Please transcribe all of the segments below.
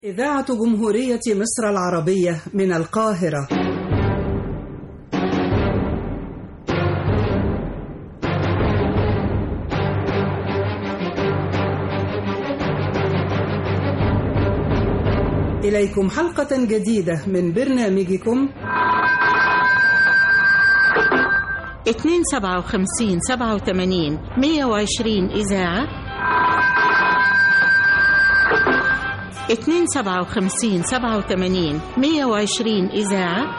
إذاعة جمهورية مصر العربية من القاهرة إليكم حلقة جديدة من برنامجكم اتنين سبعة وخمسين سبعة وثمانين مية وعشرين إذاعة اتنين سبعة وخمسين سبعة وثمانين مية وعشرين إذاعة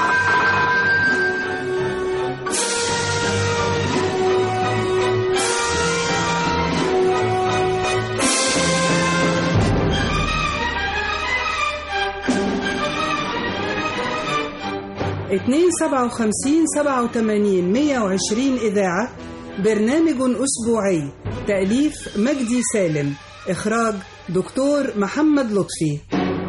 اتنين سبعة وخمسين سبعة وثمانين مية وعشرين إذاعة برنامج أسبوعي تأليف مجدي سالم إخراج دكتور محمد لطفي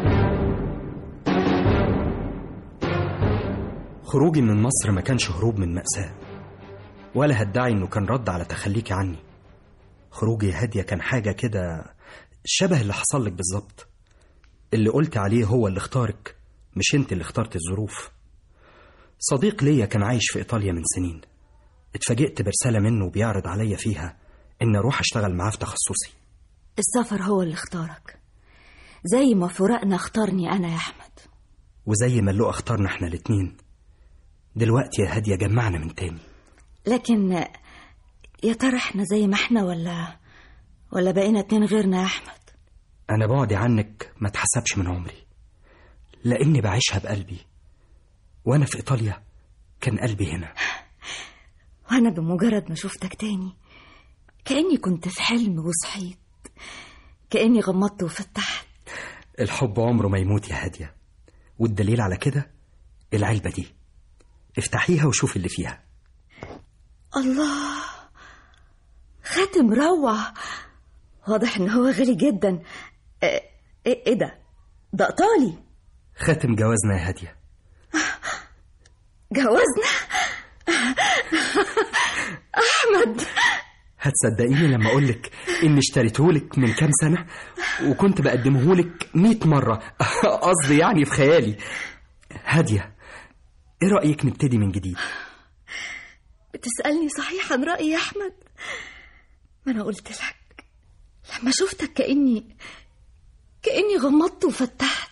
خروجي من مصر ما كانش هروب من مأساة ولا هدعي انه كان رد على تخليكي عني خروجي هادية كان حاجة كده شبه اللي حصل لك بالظبط اللي قلت عليه هو اللي اختارك مش انت اللي اخترت الظروف صديق ليا كان عايش في إيطاليا من سنين اتفاجئت برسالة منه بيعرض عليا فيها إن أروح أشتغل معاه في تخصصي السفر هو اللي اختارك زي ما فراقنا اختارني أنا يا أحمد وزي ما اللقا اختارنا احنا الاتنين دلوقتي يا هادية جمعنا من تاني لكن يا ترى احنا زي ما احنا ولا ولا بقينا اتنين غيرنا يا أحمد أنا بعدي عنك ما تحسبش من عمري لأني بعيشها بقلبي وأنا في إيطاليا كان قلبي هنا وأنا بمجرد ما شفتك تاني كأني كنت في حلم وصحيت كأني غمضت وفتحت الحب عمره ما يموت يا هادية والدليل على كده العلبة دي افتحيها وشوفي اللي فيها الله خاتم روعة واضح ان هو غالي جدا ايه, ايه ده ده ايطالي خاتم جوازنا يا هادية جوازنا احمد هتصدقيني لما أقولك إني اشتريتهولك من كام سنة وكنت بقدمهولك مئة مرة قصدي يعني في خيالي هادية إيه رأيك نبتدي من جديد؟ بتسألني صحيح عن رأيي يا أحمد ما أنا قلت لك لما شفتك كأني كأني غمضت وفتحت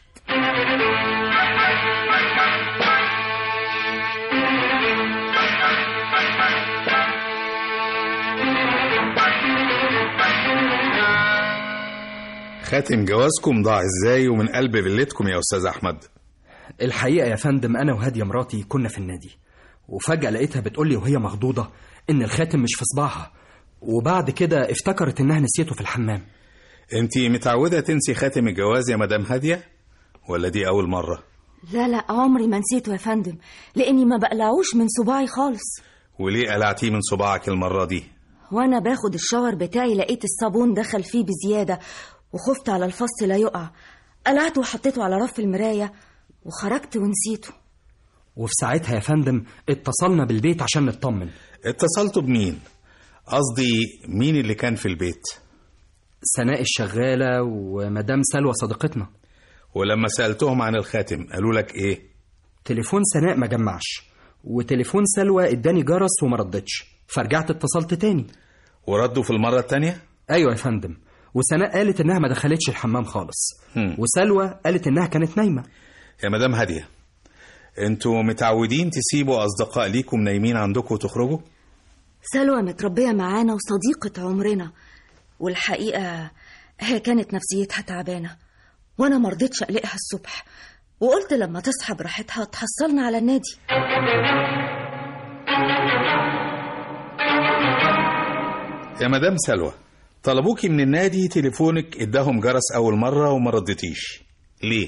خاتم جوازكم ضاع ازاي ومن قلب فيلتكم يا استاذ احمد الحقيقة يا فندم أنا وهادية مراتي كنا في النادي وفجأة لقيتها بتقولي وهي مخضوضة إن الخاتم مش في صباعها وبعد كده افتكرت إنها نسيته في الحمام انت متعوده تنسي خاتم الجواز يا مدام هاديه ولا دي اول مره لا لا عمري ما نسيته يا فندم لأني ما بقلعوش من صباعي خالص وليه قلعتيه من صباعك المره دي وأنا باخد الشاور بتاعي لقيت الصابون دخل فيه بزيادة وخفت على الفص لا يقع قلعته وحطيته على رف المراية وخرجت ونسيته وفي ساعتها يا فندم اتصلنا بالبيت عشان نطمن اتصلتوا بمين قصدي مين اللي كان في البيت سناء الشغالة ومدام سلوى صديقتنا ولما سالتهم عن الخاتم قالوا لك ايه تليفون سناء ما جمعش وتليفون سلوى اداني جرس وما ردتش فرجعت اتصلت تاني وردوا في المره التانيه ايوه يا فندم وسناء قالت انها ما دخلتش الحمام خالص هم. وسلوى قالت انها كانت نايمه يا مدام هاديه انتوا متعودين تسيبوا اصدقاء ليكم نايمين عندكم وتخرجوا سلوى متربية معانا وصديقة عمرنا والحقيقة هي كانت نفسيتها تعبانة وأنا مرضتش أقلقها الصبح وقلت لما تصحى براحتها تحصلنا على النادي يا مدام سلوى طلبوكي من النادي تليفونك اداهم جرس اول مره وما ردتيش ليه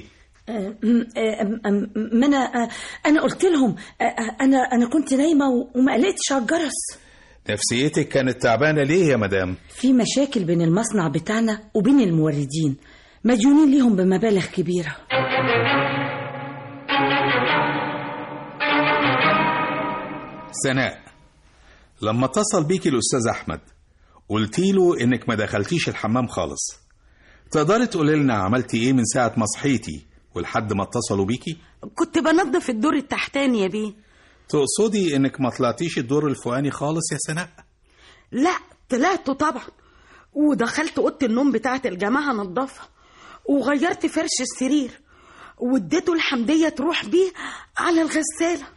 ما انا انا قلت لهم انا انا كنت نايمه وما قلقتش على الجرس نفسيتك كانت تعبانه ليه يا مدام في مشاكل بين المصنع بتاعنا وبين الموردين مديونين ليهم بمبالغ كبيره سناء لما اتصل بيكي الاستاذ احمد قلتي له انك ما دخلتيش الحمام خالص تقدري تقولي لنا عملتي ايه من ساعة ما صحيتي ولحد ما اتصلوا بيكي كنت بنظف الدور التحتاني يا بيه تقصدي انك ما طلعتيش الدور الفوقاني خالص يا سناء لا طلعته طبعا ودخلت اوضه النوم بتاعه الجماعه نضفها وغيرت فرش السرير واديته الحمديه تروح بيه على الغساله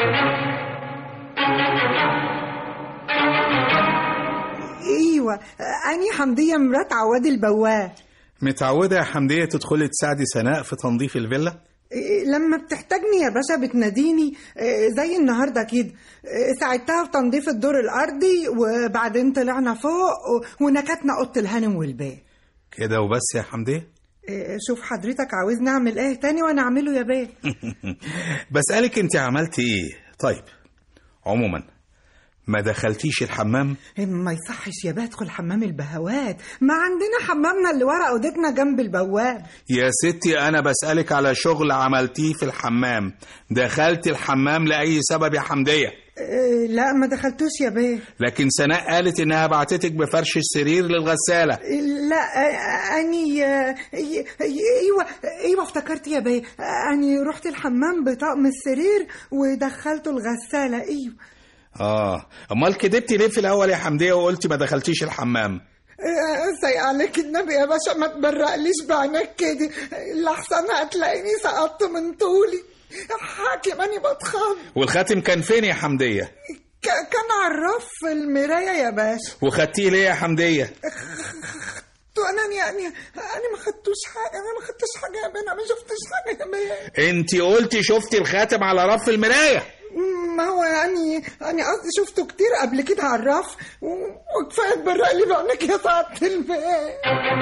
ايوه اني حمديه مرات عواد البواب متعودة يا حمدية تدخلي تساعدي سناء في تنظيف الفيلا إيه، لما بتحتاجني يا باشا بتناديني إيه، زي النهارده كده إيه، ساعدتها في تنظيف الدور الارضي وبعدين طلعنا فوق و- ونكتنا اوضه الهانم والباب كده وبس يا حمدية إيه، شوف حضرتك عاوزني اعمل ايه تاني وانا اعمله يا بيه بسألك انت عملتي ايه طيب عموما ما دخلتيش الحمام ما يصحش يا بيه ادخل حمام البهوات ما عندنا حمامنا اللي ورا اوضتنا جنب البواب يا ستي انا بسألك على شغل عملتيه في الحمام دخلت الحمام لأي سبب يا حمدية إيه، لا ما دخلتوش يا بيه لكن سناء قالت انها بعتتك بفرش السرير للغسالة لا آه، اني آه، ي- ي- ايوه ايوه افتكرت يا بيه آه، اني رحت الحمام بطقم السرير ودخلته الغساله ايوه اه امال كدبتي ليه في الاول يا حمدية وقلتي ما دخلتيش الحمام آه، سايق عليك النبي يا باشا ما تبرقليش بعينك كده لحسن هتلاقيني سقطت من طولي حاكم اني بتخض والخاتم كان فين يا حمدية ك- كان على الرف في المرايه يا باشا وخدتيه ليه يا حمدية تو انا يعني انا ما خدتوش حاجه انا ما خدتش حاجه يا بيه انا ما شفتش حاجه يا بيه انت قلتي شفتي الخاتم على رف المراية ما هو يعني يعني قصدي شفته كتير قبل كده على الرف و- وكفايه تبرق لي بعينك يا سعاده البيه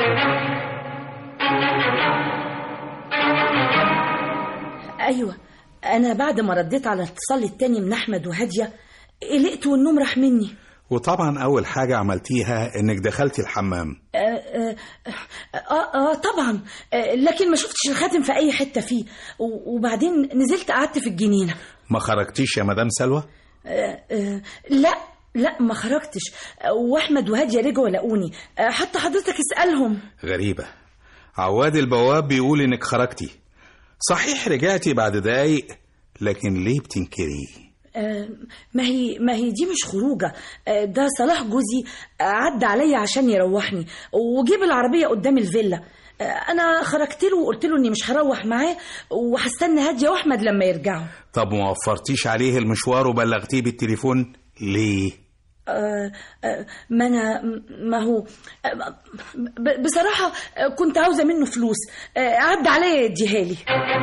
ايوه انا بعد ما رديت على الاتصال التاني من احمد وهاديه قلقت والنوم راح مني وطبعا اول حاجة عملتيها انك دخلتي الحمام آه, آه, آه, اه طبعا آه لكن ما شفتش الخاتم في اي حته فيه و- وبعدين نزلت قعدت في الجنينه ما خرجتيش يا مدام سلوى آه آه لا لا ما خرجتش آه، واحمد وهاديه رجعوا لقوني آه حتى حضرتك اسالهم غريبة عواد البواب بيقول انك خرجتي صحيح رجعتي بعد دقايق لكن ليه بتنكري آه، ما هي ما هي دي مش خروجه آه، ده صلاح جوزي آه، عدى عليا عشان يروحني وجيب العربيه قدام الفيلا آه، انا خرجت له وقلت له اني مش هروح معاه وهستنى هاديه واحمد لما يرجعوا طب ما وفرتيش عليه المشوار وبلغتيه بالتليفون ليه آه، آه، ما انا ما هو آه، ب- بصراحه آه، كنت عاوزه منه فلوس آه، عدى عليا يديها لي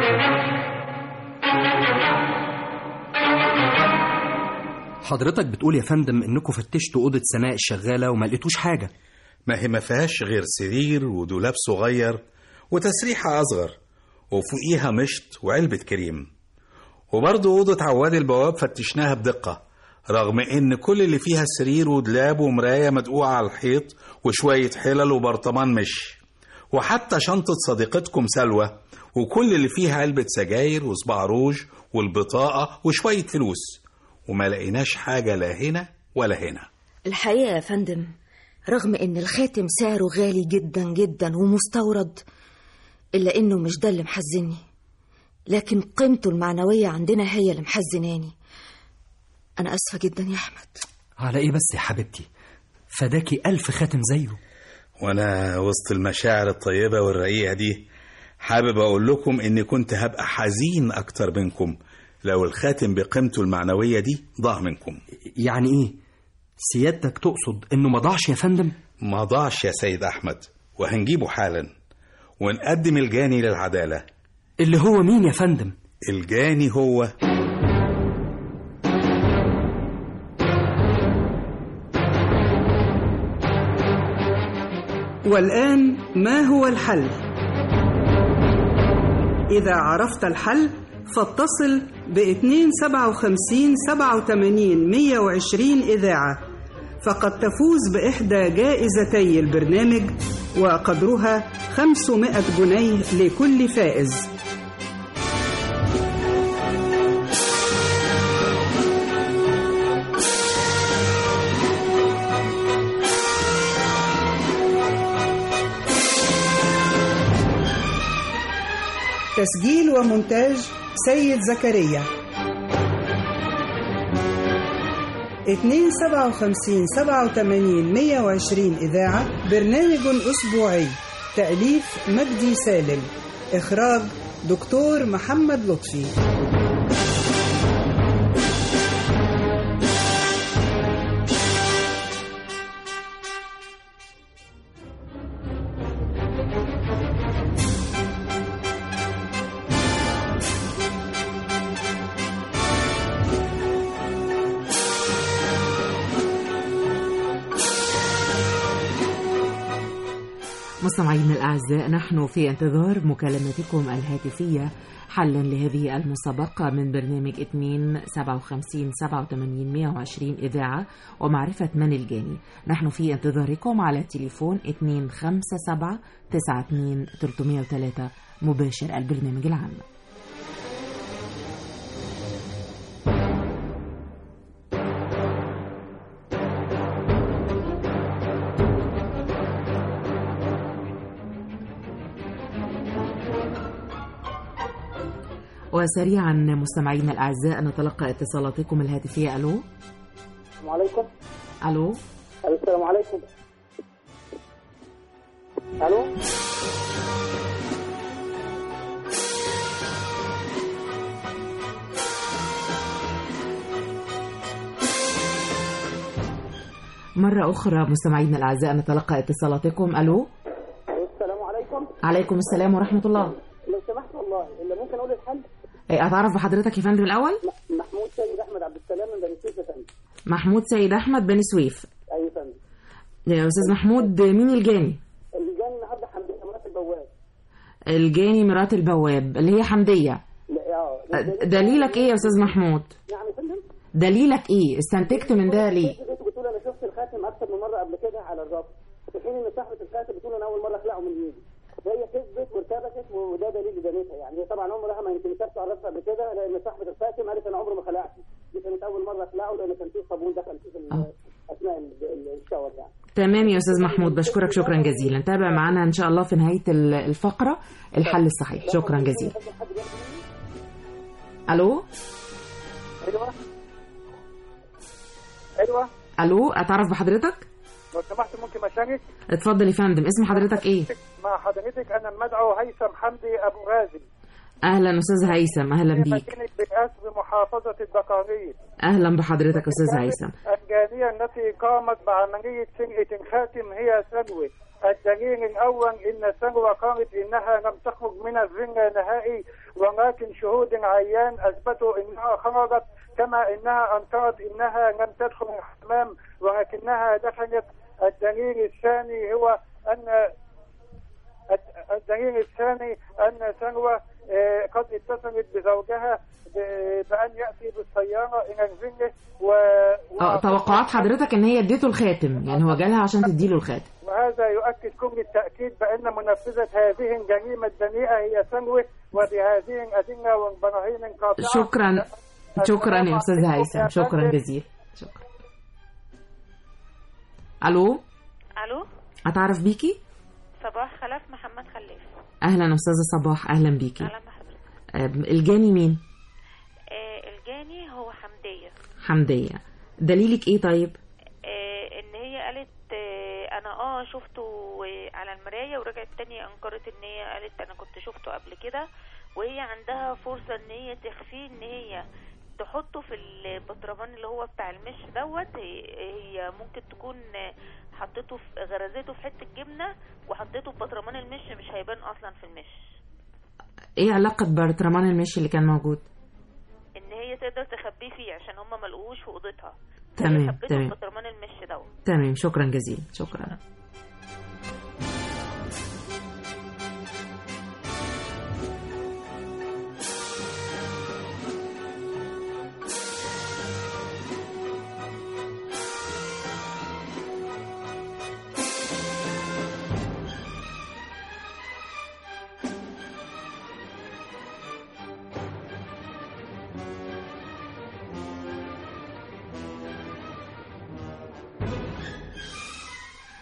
حضرتك بتقول يا فندم انكم فتشتوا اوضه سناء الشغاله وما لقيتوش حاجه ما هي ما فيهاش غير سرير ودولاب صغير وتسريحة أصغر وفوقيها مشط وعلبة كريم وبرضه أوضة عواد البواب فتشناها بدقة رغم إن كل اللي فيها سرير ودولاب ومراية مدقوعة على الحيط وشوية حلل وبرطمان مش وحتى شنطة صديقتكم سلوى وكل اللي فيها علبة سجاير وصباع روج والبطاقة وشوية فلوس وما لقيناش حاجة لا هنا ولا هنا الحقيقة يا فندم رغم إن الخاتم سعره غالي جدا جدا ومستورد إلا إنه مش ده اللي محزني لكن قيمته المعنوية عندنا هي اللي محزناني أنا أسفة جدا يا أحمد على ايه بس يا حبيبتي فداكي ألف خاتم زيه وانا وسط المشاعر الطيبة والرقيقة دي حابب اقول لكم اني كنت هبقى حزين اكتر منكم لو الخاتم بقيمته المعنوية دي ضاع منكم يعني ايه سيادتك تقصد انه ما ضاعش يا فندم ما ضاعش يا سيد احمد وهنجيبه حالا ونقدم الجاني للعدالة اللي هو مين يا فندم الجاني هو والآن ما هو الحل؟ إذا عرفت الحل فاتصل ب 257 87 120 إذاعة فقد تفوز بإحدى جائزتي البرنامج وقدرها 500 جنيه لكل فائز تسجيل ومونتاج سيد زكريا 257 87 120 إذاعة برنامج أسبوعي تأليف مجدي سالم إخراج دكتور محمد لطفي مستمعينا الأعزاء نحن في انتظار مكالمتكم الهاتفية حلا لهذه المسابقة من برنامج 2 57 87 120 إذاعة ومعرفة من الجاني نحن في انتظاركم على تليفون 257 92 303 مباشر البرنامج العام وسريعا مستمعينا الأعزاء نتلقى اتصالاتكم الهاتفية ألو السلام عليكم ألو السلام عليكم الو مرة أخرى مستمعينا الأعزاء نتلقى اتصالاتكم ألو السلام عليكم عليكم السلام ورحمة الله لو سمحت والله اللي ممكن اقول الحل إيه، أتعرف بحضرتك يا فندم الأول م- محمود سيد احمد عبد السلام من بني سويف يا فندم محمود سيد أحمد بني سويف ايوه يا فندم يا أستاذ محمود مين الجاني اللي جاني النهارده حمديه مرات البواب الجاني مرات البواب اللي هي حمدية لا اه أه، دليلك إيه يا أستاذ محمود نعم يا فندم دليلك إيه استنتجت من ده ليه انت بتقول انا شفت الخاتم اكثر من مره قبل كده على الرف في حين ان صاحبه الخاتم بتقول انا اول مره اخلعه من ايدي وهي كذبت وارتبكت وده دليل ادانتها يعني هي طبعا عمرها ما يمكن شافته على الرف قبل كده لان صاحبه الخاتم قالت انا عمري ما خلعته دي كانت اول مره اخلعه لان كان فيه صابون دخل فيه في ال- آه. اثناء ال- ال- الشاور يعني تمام يا أستاذ محمود بشكرك شكرا جزيلا تابع معنا إن شاء الله في نهاية ال- الفقرة الحل الصحيح شكرا جزيلا ألو ايوه ايوه ألو أتعرف بحضرتك لو سمحت ممكن اشارك اتفضل يا فندم اسم حضرتك إيه مع حضرتك انا المدعو هيثم حمدي ابو غازي أهلا أستاذ هيثم أهلا في بيك مدينه بئاس بمحافظه البقريه أهلا بحضرتك أستاذ هيثم الجاليه التي قامت بعمليه سرقه الخاتم هي سلوى الدليل الاول ان سلوى قالت انها لم تخرج من الفيلا نهائي ولكن شهود عيان اثبتوا انها خرجت كما انها انكرت انها لم تدخل الحمام ولكنها دخلت الدليل الثاني هو ان الدليل الثاني ان سلوى آه، قد اتصلت بزوجها ب- بان ياتي بالسياره الى الفيلا و... اه توقعات حضرتك ان هي اديته الخاتم يعني هو جالها عشان تديله الخاتم وهذا يؤكد كل التأكيد بأن منفذة هذه الجريمة الدنيئة هي سلوى وبهذه الأدلة والبراهين القاطعة شكرا شكرا يا استاذ هيثم شكرا جزيلا شكرا الو الو اتعرف بيكي صباح خلف محمد خليف اهلا استاذه صباح اهلا بيكي اهلا بحضرتك آه، الجاني مين آه الجاني هو حمديه حمديه دليلك ايه طيب آه ان هي قالت آه انا اه شفته آه، على المرايه ورجعت تاني انكرت ان هي قالت انا كنت شفته قبل كده وهي عندها فرصه ان هي تخفيه ان هي تحطه في البطرمان اللي هو بتاع المش دوت هي هي ممكن تكون آه، حطيته في غرزته في حته جبنه وحطيته في بطرمان المش مش هيبان اصلا في المش ايه علاقه برطرمان المشي اللي كان موجود ان هي تقدر تخبيه فيه عشان هم ما لقوهوش في اوضتها تمام، هي خبته تمام. في بطرمان المش دوت تمام شكرا جزيلا شكرا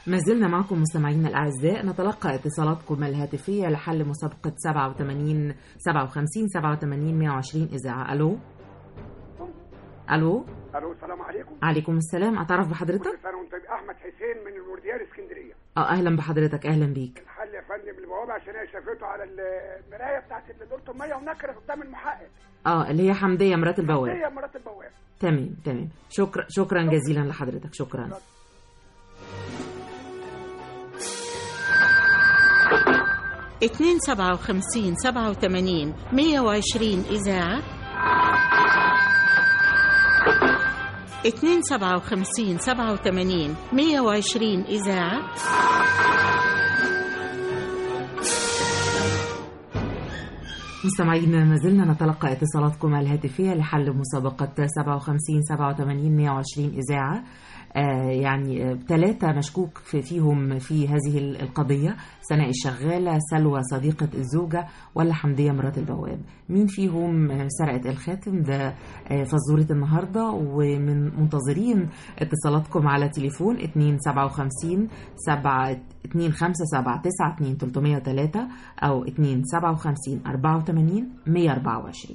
ما زلنا معكم مستمعينا الأعزاء نتلقى اتصالاتكم الهاتفية لحل مسابقة 87 57 87 120 إذاعة ألو ألو الو السلام عليكم عليكم السلام أتعرف كل بحضرتك؟ سنه وانت طيب. احمد حسين من الورديان اسكندريه اه أهلا بحضرتك أهلا بيك الحل يا فندم البوابه عشان هي شافته على المرايه بتاعت دورة الميه ونكره قدام المحقق اه اللي هي حمدية مرات البواب هي مرات البواب تمام تمام شكرا شكرا جزيلا لحضرتك شكرا اتنين سبعة وخمسين سبعة وثمانين مية وعشرين إذاعة اتنين سبعة وخمسين سبعة وثمانين مية وعشرين إذاعة مستمعينا ما زلنا نتلقى اتصالاتكم الهاتفية لحل مسابقة 57 87 120 إذاعة آه يعني ثلاثة مشكوك في فيهم في هذه ال- القضية سناء الشغالة سلوى صديقة الزوجة ولا حمدية مرات البواب مين فيهم آه، سرقت الخاتم ده آه، فزورة النهاردة ومن منتظرين اتصالاتكم على تليفون 257 7 257 92 303 أو 257 84 124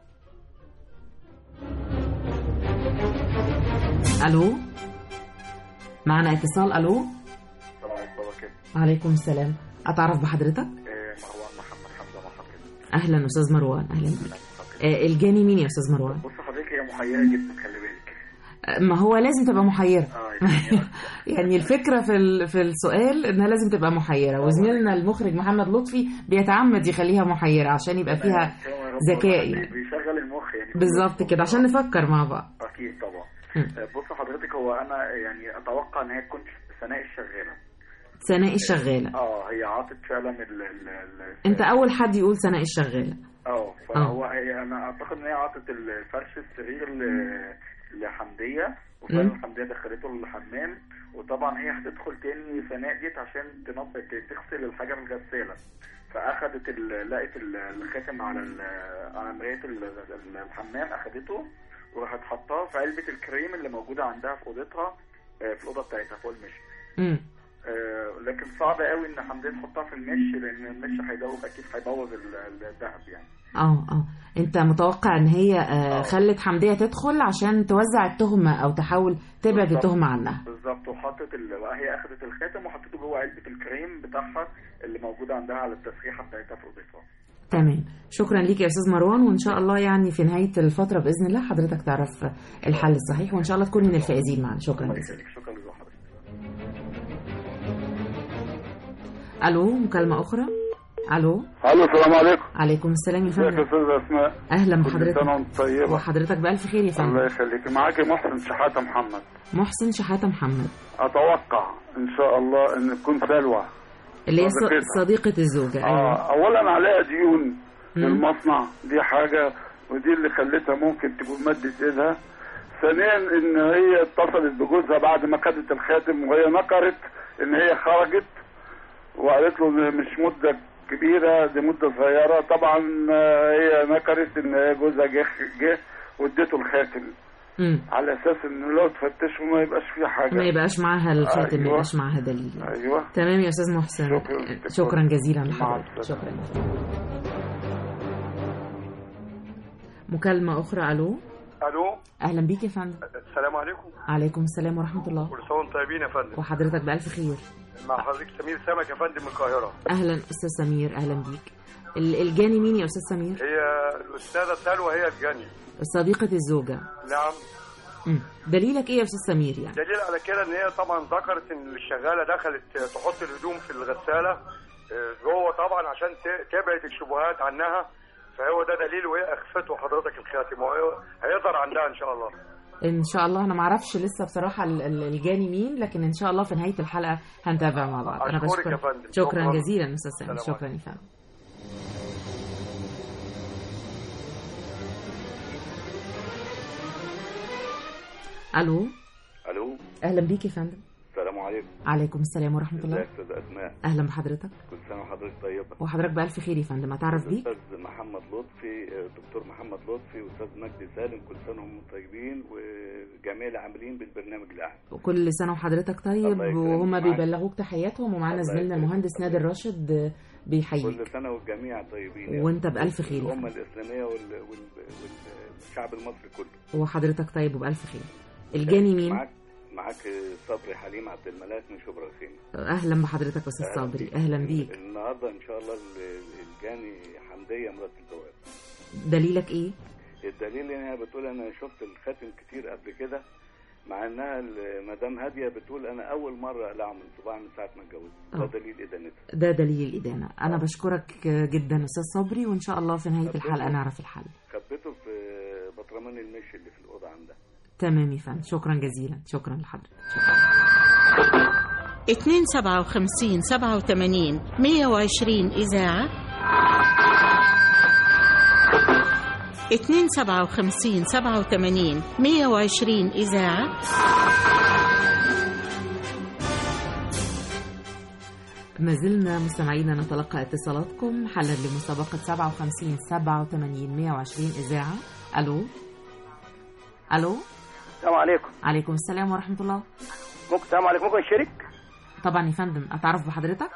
ألو معنا اتصال ألو السلام عليكم وبركاته عليكم السلام أتعرف بحضرتك إيه، مروان محمد حمزه محمد أهلا أستاذ مروان أهلا بك آه، الجاني مين يا أستاذ مروان بص حضرتك هي محيره جدا خلي بالك آه، ما هو لازم تبقى محيرة اه يعني الفكرة في ال- في السؤال إنها لازم تبقى محيرة وزميلنا المخرج محمد لطفي بيتعمد يخليها محيرة عشان يبقى فيها ذكاء يعني بيشغل المخ يعني بالظبط كده عشان نفكر مع بعض اكيد طبعا مم. آه، بص حضرتك هو انا يعني اتوقع ان هي تكون سناء الشغاله سناء الشغالة اه هي عاطت فعلا ال ال ال أنت أول حد يقول سناء الشغالة اه فهو هي انا اعتقد ان هي عطت الفرش الصغير ل- لحمديه وفعلا مم. حمديه دخلته الحمام وطبعا هي هتدخل تاني سناء ديت عشان تنظف تغسل الحاجه من الغساله فاخدت ال- لقت ال- الخاتم على ال- على مرايه ال- ال- الحمام اخدته وراحت حطاه في علبه الكريم اللي موجوده عندها في اوضتها آه، في الاوضه بتاعتها فوق المش مم. آه، لكن صعب قوي ان حمديه تحطها في المش لان المش هيدوب اكيد هيبوظ ال- الذهب يعني اه اه انت متوقع ان هي آه خلت حمدية تدخل عشان توزع التهمة او تحاول تبعد بالظبط. التهمة عنها بالظبط وحطت ال... هي اخذت الخاتم وحطته جوه علبه الكريم بتاعها اللي موجوده عندها على التسريحه بتاعتها في اوضتها تمام شكرا ليك يا استاذ مروان وان شاء الله يعني في نهاية الفترة باذن الله حضرتك تعرف الحل الصحيح وان شاء الله تكون من الفائزين معنا شكرا جزيلا شكرا لحضرتك الو مكالمة اخرى الو الو السلام عليكم عليكم السلام يا ازيك يا فندم استاذه اسماء اهلا كل بحضرتك سنه وانت طيبه وحضرتك بألف خير يا فندم الله يخليك معاكي محسن شحاته محمد محسن شحاتة محمد اتوقع ان شاء الله ان تكون سلوى اللي هي صديقتها. ص- صديقة الزوجة ايوه آه اولا عليها ديون مم. للمصنع دي حاجه ودي اللي خلتها ممكن تكون مدت ايدها ثانيا ان هي اتصلت بجوزها بعد ما خدت الخاتم وهي نكرت ان هي خرجت وقالت له إن مش مده كبيره دي مده صغيره طبعا آه، هي نكرت ان هي جوزها جه جه واديته الخاتم مم. على اساس ان لو تفتشوا ما يبقاش فيه حاجه ما يبقاش معاها الخاتم ما أيوة. يبقاش معاها دليل ايوه تمام يا استاذ محسن شكرا. شكرا جزيلا مع لحضرتك شكرا مكالمة أخرى ألو الو أهلا بيك يا فندم السلام عليكم عليكم السلام ورحمة الله كل سنه وانتم طيبين يا فندم وحضرتك بألف خير مع حضرتك سمير سمك يا فندم من القاهره أهلا أستاذ سمير أهلا بيك ال- الجاني مين يا أستاذ سمير هي الاستاذه سلوى هي الجاني صديقة الزوجة نعم مم. دليلك إيه يا أستاذ سمير يعني دليل على كده ان هي طبعا ذكرت ان الشغاله دخلت تحط الهدوم في الغساله آه، جوه طبعا عشان ت- تبعد الشبهات عنها فهو ده دليل وهي اخفته حضرتك الخاتم وهي- هيظهر عندها ان شاء الله إن شاء الله أنا معرفش لسه بصراحة ال- ال- الجاني مين لكن إن شاء الله في نهاية الحلقة هنتابع مع بعض أنا أشكرك يا بشكرك فندم. شكرا شكراً. جزيلا أستاذ سمير سلام شكرا يا فندم ألو الو أهلا بيك يا فندم السلام عليكم عليكم السلام ورحمة الله ازيك يا استاذ اسماء أهلا بحضرتك كل سنه وحضرتك طيبه وحضرتك بألف خير يا فندم أتعرف بيك استاذ محمد لطفي آه، دكتور محمد لطفي واستاذ مجدي سالم كل سنه وهم طيبين وجميع العاملين بالبرنامج الاعلى وكل سنة وحضرتك طيب الله يكرمك. وهم معاك. بيبلغوك تحياتهم ومعانا الله زميلنا يكرمك. المهندس نادر راشد آه، بيحييك كل سنه والجميع طيبين يا وانت رب. بألف خير يا الامه الاسلاميه وال... وال... والشعب المصري كله وحضرتك طيب وبألف خير الجاني مين؟ معاك معاك صبري حليم عبد الملاك من شبرا الخيمه أهلا بحضرتك أستاذ صبري أهلا بيك النهارده ان شاء الله ال- الجاني حمديه مرات البواب دليلك إيه؟ الدليل ان هي بتقول انا شفت الخاتم كتير قبل كده مع انها مدام هاديه بتقول انا اول مره اقلعه من صباعي من ساعه ما اتجوزت ده آه. دليل ادانتها ده دليل الإدانة أنا بشكرك جدا أستاذ صبري وإن شاء الله في نهاية الحلقة نعرف الحل خبيته في بطرمان المش اللي في الاوضه عندها تمام يا فندم شكرا جزيلا شكرا لحضرتك 257 87 120 إذاعة 257 87 120 إذاعة ما زلنا مستمعينا نتلقى اتصالاتكم حلا لمسابقة 57 87 120 إذاعة ألو ألو السلام عليكم عليكم السلام ورحمة الله ممكن السلام عليكم ممكن نشارك طبعا يا فندم أتعرف بحضرتك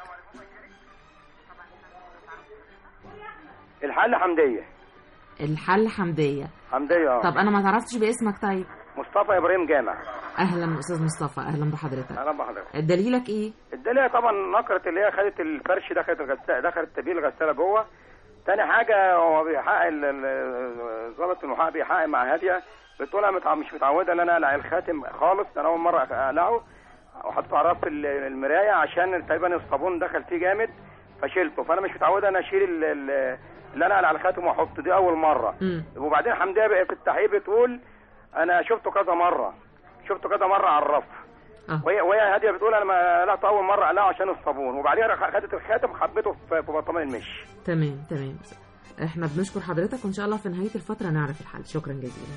الحل حمدية الحل حمدية حمدية اه طب أنا ما تعرفتش باسمك طيب مصطفى ابراهيم جامع أهلا أستاذ مصطفى أهلا بحضرتك اهلا بحضرتك دليلك إيه؟ الدليل طبعا نقرة اللي هي خدت الفرش دخلت الغسالة دخلت تبيل الغسالة جوه تاني حاجة هو بيحقق ال- ال- ضابط المحقق بيحقق مع هادية بتقول انا متع- مش متعودة ان انا اقلع الخاتم خالص ده انا اول مرة اقلعه وحطيته على رف ال- المراية عشان تقريبا الصابون دخل فيه جامد فشيلته فانا مش متعودة ان اشيل ال- ال- اللي انا اقلع الخاتم واحطه دي اول مرة وبعدين حمدية بقى في التحقيق بتقول انا شفته كذا مرة شفته كذا مرة على الرف وهي وهي هاديه بتقول انا ما قلعته اول مره اقلعه عشان الصابون وبعدين راح خدت الخاتم حبيته في في برطمان المش تمام تمام احنا بنشكر حضرتك وإن شاء الله في نهاية الفترة نعرف الحل شكرا جزيلا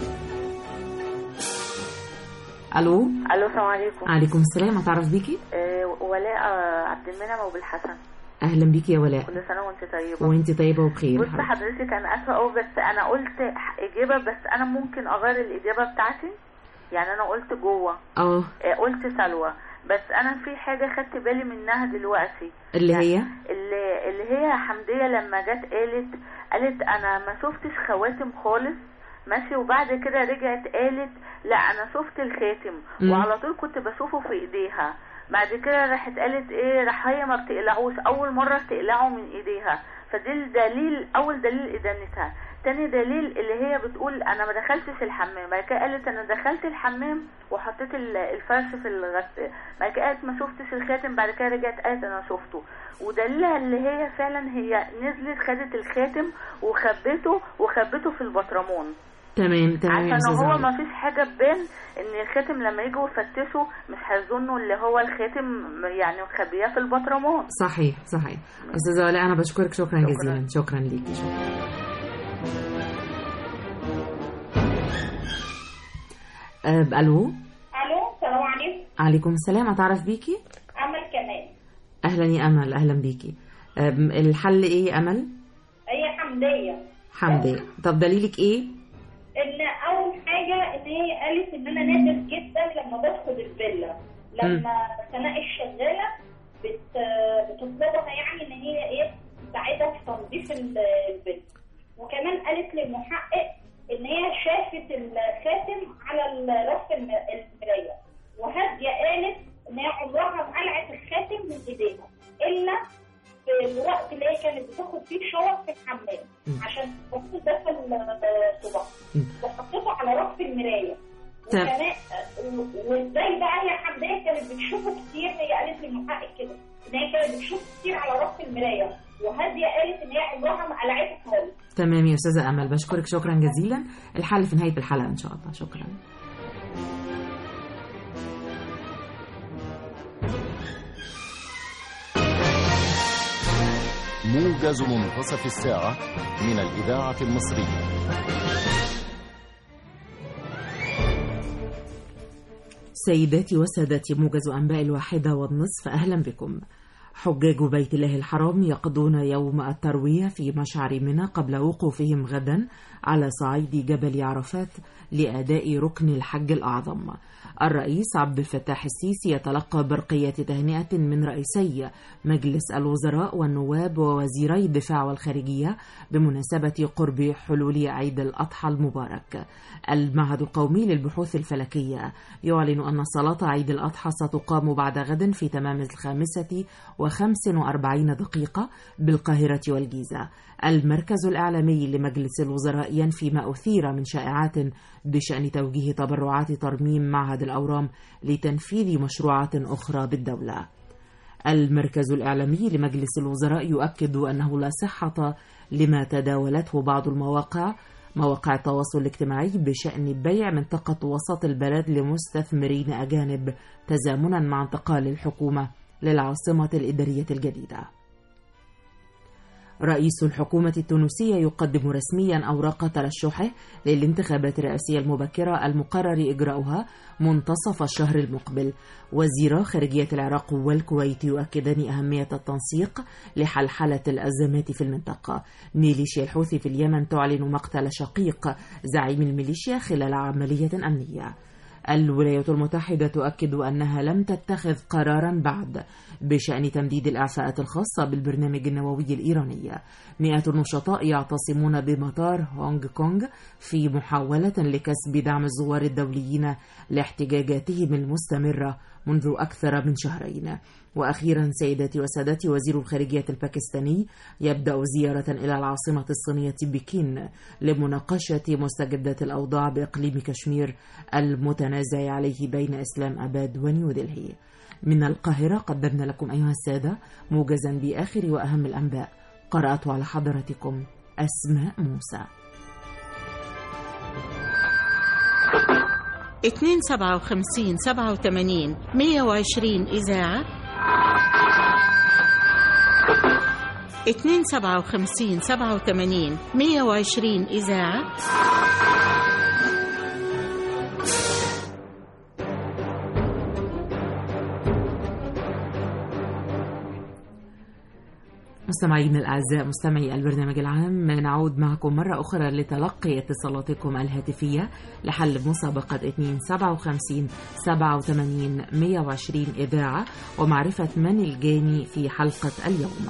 ألو الو السلام عليكم عليكم السلام أتعرف بيكي آه ولاء آه، عبد المنعم ابو الحسن أهلا بيكي يا ولاء كل سنه وانت طيبه وانت طيبة وبخير بص حبيبتي. حضرتك انا اسفه قوي بس انا قلت ح- اجابه بس انا ممكن اغير الاجابه بتاعتي يعني انا قلت جوه اه آه، قلت سلوى بس انا في حاجه خدت بالي منها دلوقتي اللي هي اللي, اللي هي حمديه لما جت قالت قالت انا ما شفتش خواتم خالص ماشي وبعد كده رجعت قالت لا انا شفت الخاتم مم. وعلى طول كنت بشوفه في ايديها بعد كده راحت قالت ايه راح هي ما بتقلعوش اول مره تقلعه من ايديها فدي الدليل اول دليل ادانتها تاني دليل اللي هي بتقول انا ما دخلتش الحمام بعد كده قالت انا دخلت الحمام وحطيت ال- الفرش في الغسالة بعد كده قالت ما شفتش الخاتم بعد كده رجعت قالت انا شفته ودليلها اللي هي فعلا هي نزلت خدت الخاتم وخبته وخبته في البطرمون تمام تمام يا عشان أستاذة هو ولاء. ما فيش حاجه تبان ان الخاتم لما يجوا يفتشوا مش هيظنوا اللي هو الخاتم يعني مخبياه في البطرمون صحيح صحيح أستاذة ولاء أنا بشكرك شكرا جزيلا شكرا ليكي شكرا آه، ألو الو السلام عليكم عليكم السلام أتعرف بيكي امل كمال أهلا يا أمل أهلا بيكي آم، الحل إيه يا أمل هي حمديه حمدي طب دليلك إيه ان اول حاجه ان هي قالت ان انا نادر جدا لما بدخل الفيلا لما سناء الشغاله بت بتطلبها يعني ان هي ايه تساعدها في تنظيف ال- الفيلا وكمان قالت للمحقق ان هي شافت الخاتم على ال- رف الم- المرايه وهاديه قالت ان هي عمرها ما قلعت الخاتم من ايديها الا في الوقت اللي هي كانت بتاخد فيه شاور في الحمام عشان تحط ده في الصباع وحطيته على رف المرايه طب. وكمان وازاي بقى هي حمديه كانت بتشوفه كتير هي قالت للمحقق كده ان هي كانت بتشوفه كتير على رف المرايه وهاديه قالت ان هي عمرها ما قلعته خالص تمام يا أستاذة أمل بشكرك شكرا جزيلا الحل في نهاية الحلقة إن شاء الله شكرا موجز منتصف الساعة من الإذاعة المصرية سيداتي وسادتي موجز أنباء الواحدة والنصف أهلا بكم حجاج بيت الله الحرام يقضون يوم التروية في مشعر منى قبل وقوفهم غدا على صعيد جبل عرفات لأداء ركن الحج الأعظم الرئيس عبد الفتاح السيسي يتلقى برقية تهنئة من رئيسي مجلس الوزراء والنواب ووزيري الدفاع والخارجية بمناسبة قرب حلول عيد الأضحى المبارك المعهد القومي للبحوث الفلكية يعلن أن صلاة عيد الأضحى ستقام بعد غد في تمام الخامسة وخمس وأربعين دقيقة بالقاهرة والجيزة المركز الإعلامي لمجلس الوزراء ينفي ما أثير من شائعات بشأن توجيه تبرعات ترميم معهد الأورام لتنفيذ مشروعات أخرى بالدولة المركز الإعلامي لمجلس الوزراء يؤكد أنه لا صحة لما تداولته بعض المواقع مواقع التواصل الاجتماعي بشأن بيع منطقة وسط البلد لمستثمرين أجانب تزامنا مع انتقال الحكومة للعاصمة الإدارية الجديدة. رئيس الحكومة التونسية يقدم رسميا أوراق ترشحه للانتخابات الرئاسية المبكرة المقرر إجراؤها منتصف الشهر المقبل وزيرا خارجية العراق والكويت يؤكدان أهمية التنسيق لحلحلة الأزمات في المنطقة ميليشيا الحوثي في اليمن تعلن مقتل شقيق زعيم الميليشيا خلال عملية أمنية الولايات المتحدة تؤكد أنها لم تتخذ قرارا بعد بشأن تمديد الإعفاءات الخاصة بالبرنامج النووي الإيراني مئات النشطاء يعتصمون بمطار هونغ كونغ في محاولة لكسب دعم الزوار الدوليين لاحتجاجاتهم المستمرة منذ أكثر من شهرين وأخيرا سيداتي وسادتي وزير الخارجية الباكستاني يبدأ زيارة إلى العاصمة الصينية بكين لمناقشة مستجدات الأوضاع بإقليم كشمير المتنازع عليه بين إسلام أباد ونيودلهي من القاهرة قدمنا لكم أيها السادة موجزا بآخر وأهم الأنباء قرأت على حضرتكم أسماء موسى اتنين سبعة وخمسين سبعة وثمانين مية وعشرين إذاعة اتنين سبعة وخمسين سبعة وثمانين مية وعشرين إذاعة مستمعينا الأعزاء مستمعي البرنامج العام نعود معكم مرة أخرى لتلقي اتصالاتكم الهاتفية لحل مسابقة 257 87 120 إذاعة ومعرفة من الجاني في حلقة اليوم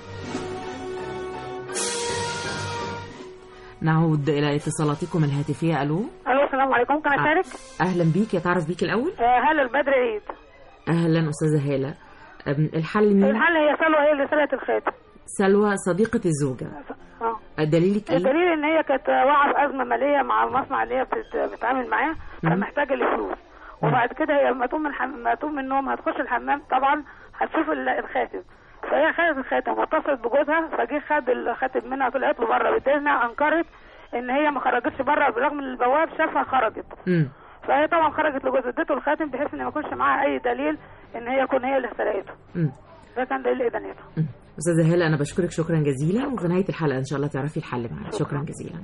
نعود إلى اتصالاتكم الهاتفية ألو الو السلام عليكم ممكن اشارك؟ أهلا بيك يتعرف بيك الأول آه، هلا البدر عيد أهلا أستاذة هالة أم، الحل مين؟ الحل هي سلوى هي اللي سرقت الخاتم سلوى صديقة الزوجة اه دليلك إيه؟ الدليل ان هي كانت واقعه في ازمه ماليه مع المصنع اللي هي بتت- بتتعامل معاه فمحتاجه لفلوس وبعد كده هي لما تقوم من الحم... لما تقوم من النوم هتخش الحمام طبعا هتشوف ال- الخاتم فهي خدت الخاتم واتصلت بجوزها فجه خد الخاتم منها طلعت له بره بالتالي انها انكرت ان هي ما خرجتش بره بالرغم ان البواب شافها خرجت مم. فهي طبعا خرجت لجوزها اديته الخاتم بحيث ان ما يكونش معاها اي دليل ان هي يكون هي اللي سرقته مم. ده كان دليل ادانتها أستاذة هالة أنا بشكرك شكرا جزيلا وفي نهاية الحلقة إن شاء الله تعرفي الحل معايا شكرا جزيلا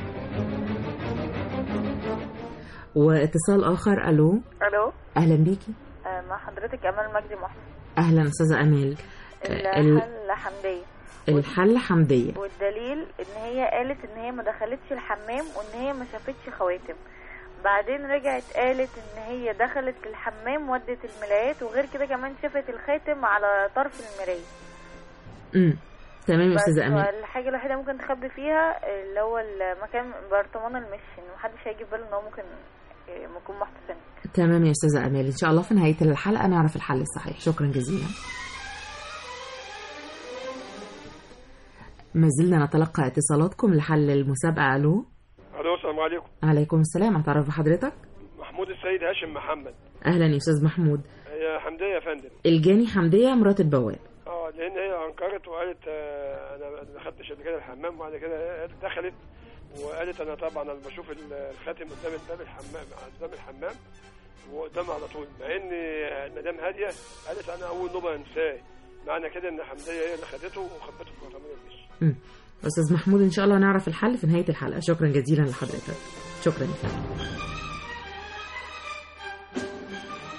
واتصال آخر ألو الو أهلا بيكي آه، مع حضرتك امال مجدي محسن أهلا أستاذة أمال ال- الحل حمديه الحل حمدية والدليل ان هي قالت ان هي ما دخلتش الحمام وان هي ما شافتش خواتم بعدين رجعت قالت ان هي دخلت الحمام ودت الملايات وغير كده كمان شافت الخاتم على طرف المرايه امم تمام يا بس أستاذة أمال الحاجه الوحيده ممكن تخبي فيها اللي هو المكان برطمان المش ان محدش هيجي في باله ان هو ممكن آه، يكون محتسن تمام يا أستاذة أمال إن شاء الله في نهاية الحلقة نعرف الحل الصحيح شكرا جزيلا ما زلنا نتلقى اتصالاتكم لحل المسابقة ألو الو السلام عليكم عليكم السلام أتعرف بحضرتك محمود السيد هاشم محمد أهلا يا أستاذ محمود هي حمديه يا فندم الجاني حمدية مرات البواب اه لان هي انكرت وقالت آه، انا ما دخلتش قبل كده الحمام وبعد كده قالت دخلت وقالت انا طبعا انا بشوف ال- الخاتم قدام باب الحمام قدام الحمام وقدام على طول مع ان مدام هاديه قالت انا اول نوبه انساه معنى كده ان حمديه هي اللي خدته وخبته في برطمان المش مم. أستاذ محمود إن شاء الله نعرف الحل في نهاية الحلقة شكرا جزيلا لحضرتك شكرا يا فندم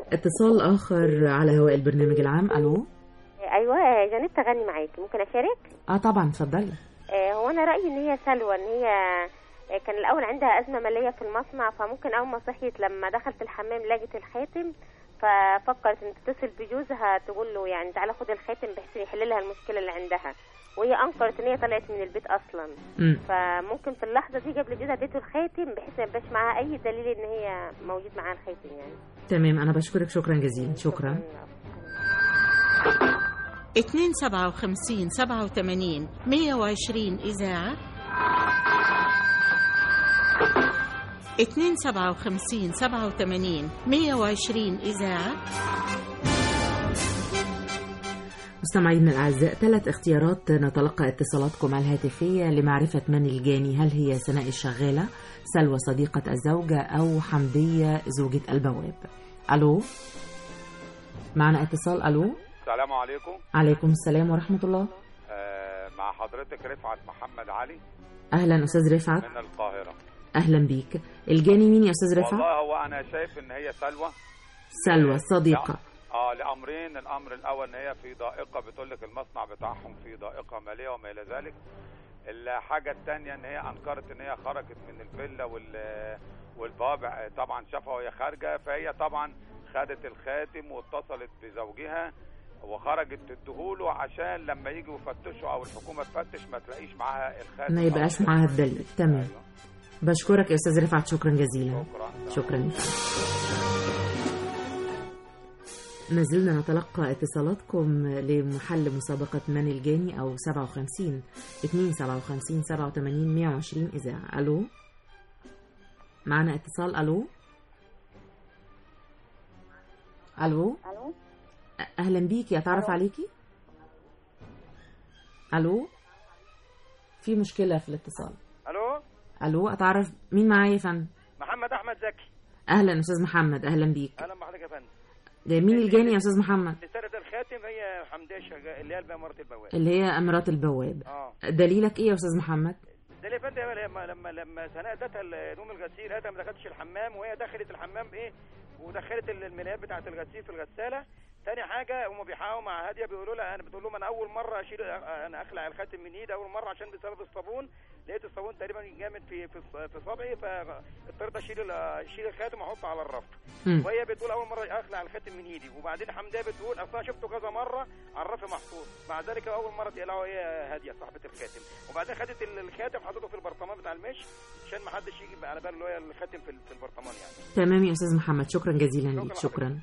اتصال آخر على هواء البرنامج العام ألو ايوه جانيت تغني معاكي ممكن اشارك اه طبعا اتفضلي آه، هو انا رايي ان هي سلوى ان هي آه، كان الاول عندها ازمه ماليه في المصنع فممكن اول ما صحيت لما دخلت الحمام لقت الخاتم ففكرت ان تتصل بجوزها تقول له يعني تعالى خد الخاتم بحيث يحل لها المشكله اللي عندها وهي انكرت ان هي طلعت من البيت اصلا مم. فممكن في اللحظه دي قبل جوزها اديته الخاتم بحيث ما يبقاش معاها اي دليل ان هي موجود معاها الخاتم يعني تمام أنا بشكرك شكرا جزيلا شكرا 257 87 120 إذاعة 257 87 120 إذاعة مستمعينا الأعزاء ثلاث اختيارات نتلقى اتصالاتكم الهاتفية لمعرفة من الجاني هل هي سناء الشغالة سلوى صديقة الزوجة أو حمدية زوجة البواب ألو معنا اتصال ألو السلام عليكم عليكم السلام ورحمة الله آه مع حضرتك رفعت محمد علي أهلا أستاذ رفعت من القاهرة أهلا بيك الجاني مين يا أستاذ رفعت والله هو أنا شايف إن هي سلوى سلوى صديقة اه لأمرين الأمر الأول إن هي في ضائقة بتقول لك المصنع بتاعهم في ضائقة مالية وما إلى ذلك الحاجة الثانية إن هي أنكرت إن هي خرجت من الفيلا وال والبوابع طبعا شافها وهي خارجة فهي طبعا خدت الخاتم واتصلت بزوجها وخرجت تديهوله عشان لما يجوا يفتشوا او الحكومه تفتش ما تلاقيش معاها الخاتم ما يبقاش معاها الدليل تمام بشكرك يا أستاذ رفعت شكرا جزيلا شكرا ما زلنا نتلقى اتصالاتكم لمحل مسابقة من الجاني أو 57 2 57 87 120 إذاعة ألو معنا اتصال ألو ألو الو أهلا بيكي أتعرف عليكي ألو في مشكلة في الاتصال الو ألو أتعرف مين معايا يا فندم محمد احمد زكي أهلا أستاذ محمد أهلا بيك اهلا بحضرتك يا فندم ده مين الجاني يا أستاذ محمد اللي سرقت الخاتم هي حمديه شغال اللي هي البقى مرات البواب اللي هي مرات البواب اه دليلك إيه يا أستاذ محمد ده اللي يا فندم لما لما لما سناء ادتها الهدوم الغسيل ادها ما دخلتش الحمام وهي دخلت الحمام ايه ودخلت الملايات بتاعه الغسيل في الغساله تاني حاجه هم بيحاولوا مع هاديه بيقولوا لها انا بتقول لهم انا اول مره اشيل انا اخلع الخاتم من ايدي اول مره عشان بسبب الصابون لقيت الصابون تقريبا جامد في في في صبعي فاضطريت اشيل ال- اشيل الخاتم واحطه على الرف مم. وهي بتقول اول مره اخلع الخاتم من ايدي وبعدين حمديه بتقول اصلا شفته كذا مره على الرف محطوط مع ذلك اول مره تقلعه هي هاديه صاحبه الخاتم وبعدين خدت ال- الخاتم حطته في البرطمان بتاع المش عشان ما حدش يجي على باله اللي هو الخاتم في ال- في البرطمان يعني تمام يا أستاذ محمد شكرا جزيلا ليك شكرا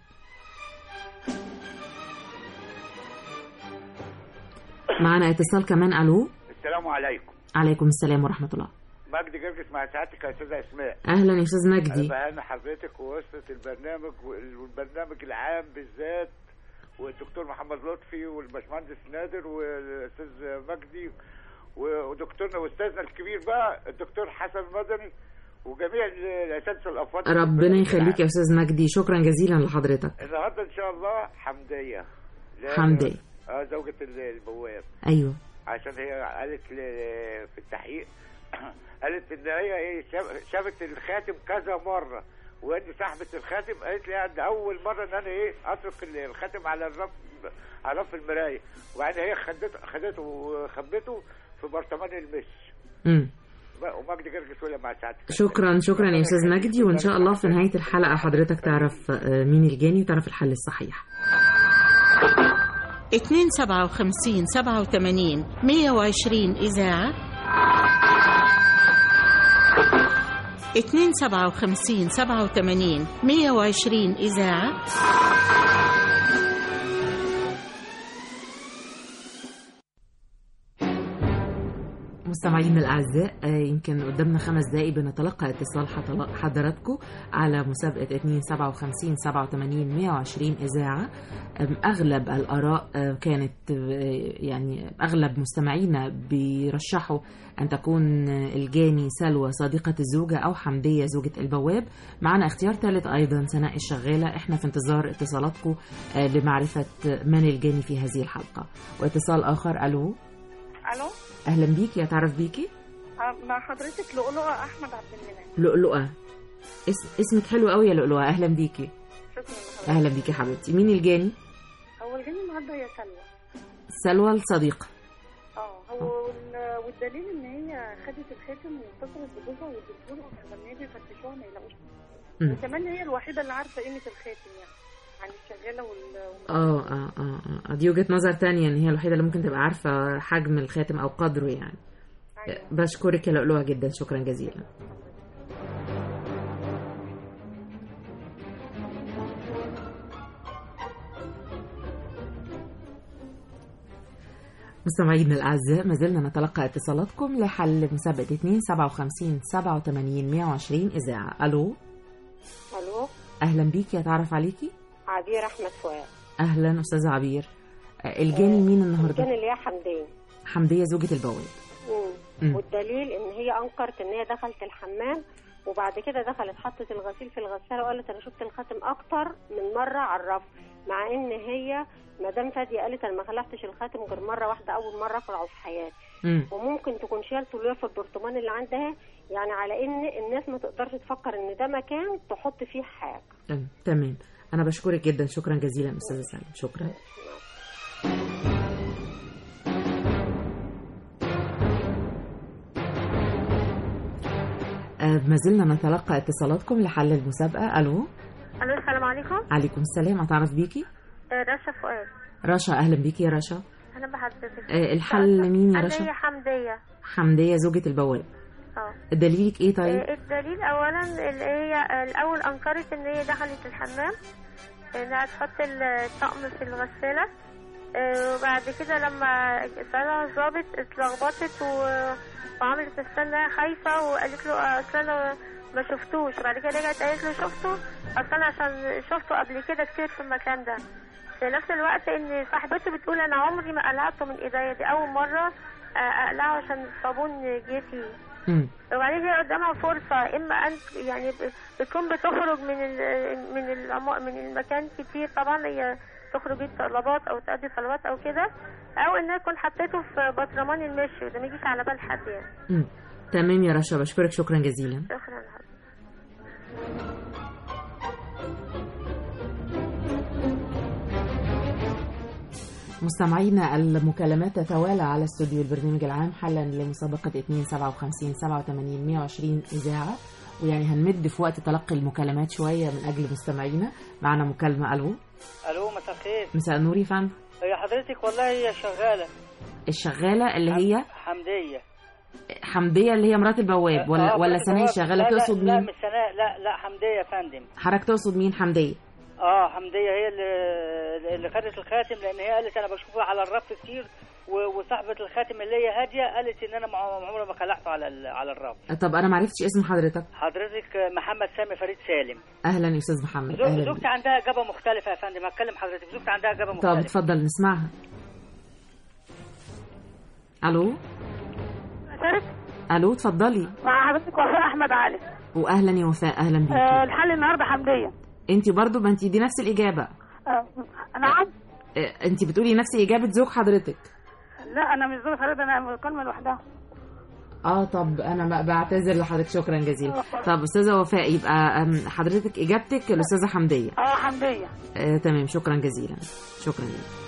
معنا اتصال كمان ألو السلام عليكم عليكم السلام ورحمة الله مجدي جرجس مع سعادتك يا استاذه اسماء أهلا يا أستاذ مجدي انا بهني حضرتك ووسطة البرنامج وال- والبرنامج العام بالذات والدكتور محمد لطفي والباشمهندس نادر والاستاذ مجدي ودكتورنا واستاذنا الكبير بقى الدكتور حسن مدني وجميع الاساتذه الافاضل ربنا يخليك يا أستاذ مجدي شكرا جزيلا لحضرتك النهارده ان شاء الله حمديه لا- حمدية. اه زوجة ال- البواب أيوه عشان هي قالت ل- في التحقيق قالت ان هي ايه شاف- شافت الخاتم كذا مره وان صاحبه الخاتم قالت لي ده اول مره ان انا ايه اترك ال- الخاتم على الرف على رف المرايه وبعدين هي خدته خدته وخبته في برطمان المش مم. ومجدي جرجس ولا مع سعادتك شكرا شكرا يا أستاذ مجدي وإن شاء الله في نهاية الحلقة حضرتك تعرف آه، مين الجاني وتعرف الحل الصحيح 257 87 120 إذاعة 257 87 120 إذاعة مستمعينا الأعزاء آه، يمكن قدامنا خمس دقايق بنتلقى اتصال حضل- حضراتكم على مسابقة 257 87 120 إذاعة أم، أغلب الآراء آه، كانت آه، يعني أغلب مستمعينا بيرشحوا أن تكون آه، الجاني سلوى صديقة الزوجة أو حمدية زوجة البواب معنا اختيار ثالث أيضا سناء الشغالة إحنا في انتظار اتصالاتكم آه، لمعرفة من الجاني في هذه الحلقة واتصال آخر ألو الو أهلا بيكي أتعرف بيكي آه، مع حضرتك لؤلؤة احمد عبد المنعم لؤلؤة اس... اسمك حلو قوي يا لؤلؤة أهلا بيكي شكرا اهلا بيكي يا حبيبتي مين الجاني هو الجاني النهارده هي سلوى سلوى الصديقه اه هو وال- والدليل ان هي خدت الخاتم واتصلت بجوزها والدكتور لما يجي يفتشوها ما يلاقوش مم. وكمان هي الوحيده اللي عارفه قيمه الخاتم يعني عن الشغاله وال اه اه اه اه دي وجهة نظر تانية ان هي الوحيدة اللي ممكن تبقى عارفة حجم الخاتم او قدره يعني بشكرك يا لؤلؤة جدا شكرا جزيلا مستمعينا الأعزاء ما زلنا نتلقى اتصالاتكم لحل مسابقة 2 57 87 120 إذاعة ألو الو أهلا بيكي أتعرف عليكي عبير احمد فؤاد أهلا أستاذة عبير آه، الجاني مين النهاردة كان اللي هي حمدين حمدية زوجة البواب مم. مم. والدليل ان هي انكرت ان هي دخلت الحمام وبعد كده دخلت حطت الغسيل في الغساله وقالت انا شفت الخاتم اكتر من مره على الرف مع ان هي مدام فاديه قالت انا ما خلعتش الخاتم غير مره واحده اول مره اخلعه في حياتي مم. وممكن تكون شالته اللي هو في البرطمان اللي عندها يعني على ان الناس ما تقدرش تفكر ان ده مكان تحط فيه حاجه تمام تمام أنا بشكرك جدا شكرا جزيلا أستاذة سلمى شكرا آه، ما زلنا نتلقى اتصالاتكم لحل المسابقة ألو الو السلام عليكم عليكم السلام أتعرف بيكي آه، رشا فؤاد رشا أهلا بيكي يا رشا انا بحضرتك آه، الحل مين يا رشا؟ حمدية حمدية حمدية زوجة البواب اه دليلك إيه طيب؟ آه، الدليل اولا اللي هي آه، الاول انكرت ان هي دخلت الحمام انها تحط الطقم في الغسالة آه، وبعد كده لما سألها الظابط اتلخبطت و- وعملت استنى خايفة وقالت له آه، اصل انا ما شفتوش بعد كده رجعت قالت له شفته اصل انا عشان شفته قبل كده كتير في المكان ده في نفس الوقت ان صاحبتي بتقول انا عمري ما قلعته من ايديا دي اول مرة آه، اقلعه عشان الصابون جه فيه مم. وبعدين هي قدامها فرصة إما أن يعني ب- بتكون بتخرج من ال من الأم- من المكان كتير طبعا هي تخرج الطلبات أو تأدي طلبات أو كده أو إنها تكون حطيته في برطمان المشي وده ما يجيش على بال حد يعني مم. تمام يا رشا بشكرك شكرا جزيلا شكرا مستمعينا المكالمات تتوالى على استوديو البرنامج العام حلا لمسابقة 2 57 87 120 إذاعة ويعني هنمد في وقت تلقي المكالمات شوية من أجل مستمعينا معنا مكالمة ألو الو مساء الخير مساء النور يا فندم هي حضرتك والله هي شغاله الشغالة اللي هي حمديه حمدية اللي هي مرات البواب ولا آه، ولا مرات سناء البواب. الشغالة لا، لا، تقصد لا مين؟ مش سناء لا لا حمديه يا فندم حضرتك تقصد مين حمدية؟ اه حمديه هي اللي اللي خدت الخاتم لان هي قالت انا بشوفه على الرف كتير و- وصاحبه الخاتم اللي هي هاديه قالت ان انا مع- عمري ما خلعته على ال- على الرف طب أنا معرفتش اسم حضرتك حضرتك محمد سامي فريد سالم أهلا يا أستاذ محمد زو- أهلا زوجتي بيك. عندها اجابه مختلفه يا فندم هتكلم حضرتك زوجتي عندها اجابه طب مختلفه اتفضل نسمعها ألو ألو اتفضلي مع حضرتك وفاء احمد علي وأهلا يا وفاء أهلا بيكي آه الحل النهارده حمديه انت برضو ما انت دي نفس الاجابه آه نعم اه، انت بتقولي نفس اجابه زوج حضرتك لا انا مش زوج حضرتك انا مكالمه لوحدها اه طب انا ب- بعتذر لحضرتك شكرا جزيلا طب استاذه وفاء يبقى ام، حضرتك اجابتك الاستاذه حمديه اه حمديه آه تمام شكرا جزيلا شكرا جزيلا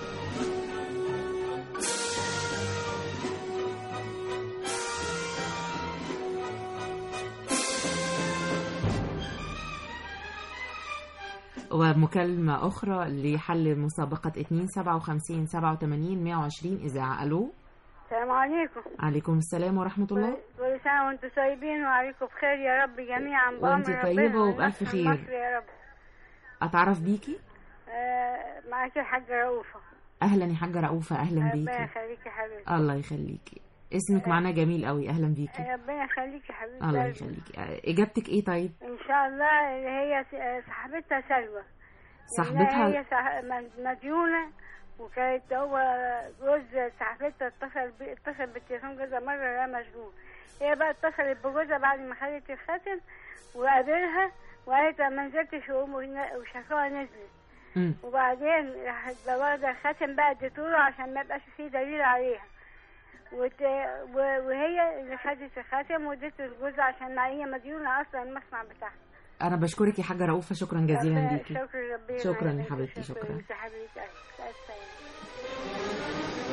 ومكالمة أخرى لحل مسابقة 2 57 87 120 إذاعة ألو السلام عليكم عليكم السلام ورحمة الله كل سنة وانتم طيبين وعليكم بخير يا رب جميعا وانت بأمر طيبة ربنا وبألف ونصر خير. مصر يا رب أتعرف بيكي آه معاكي الحاجة رؤوفة أهلا يا حاجة رؤوفة أهلا ربنا بيكي يخليكي يا حبيبتي الله يخليكي اسمك معنا جميل قوي أهلا بيكي ربنا يخليكي يا حبيبتي الله قلبي. يخليكي آه، إجابتك إيه طيب ان شاء الله اللي هي س- آه، صاحبتها سلوى صاحبتها- اللي هي صح- من- مديونة وكانت هو جوز صاحبتها اتصل بي- اتصل بالتليفون كذا مرة لا مشغول هي بقى اتصلت بجوزها بعد ما خدت الخاتم وقابلها وقالت أنا ما نزلتش وأم- وشافوها نزلت مم. وبعدين راحت واخدة الخاتم بقى اديتوله عشان ما يبقاش فيه دليل عليها وت... و... وهي اللي خدت الخاتم واديته لجوزها عشان ما هي مديونة أصلا المصنع بتاعها انا بشكرك يا حاجه رؤوفه شكرا جزيلا ليكي شكرا ربنا شكرا يا يعينك. حبيبتي شكرا يا حبيبتي ألف سلامة.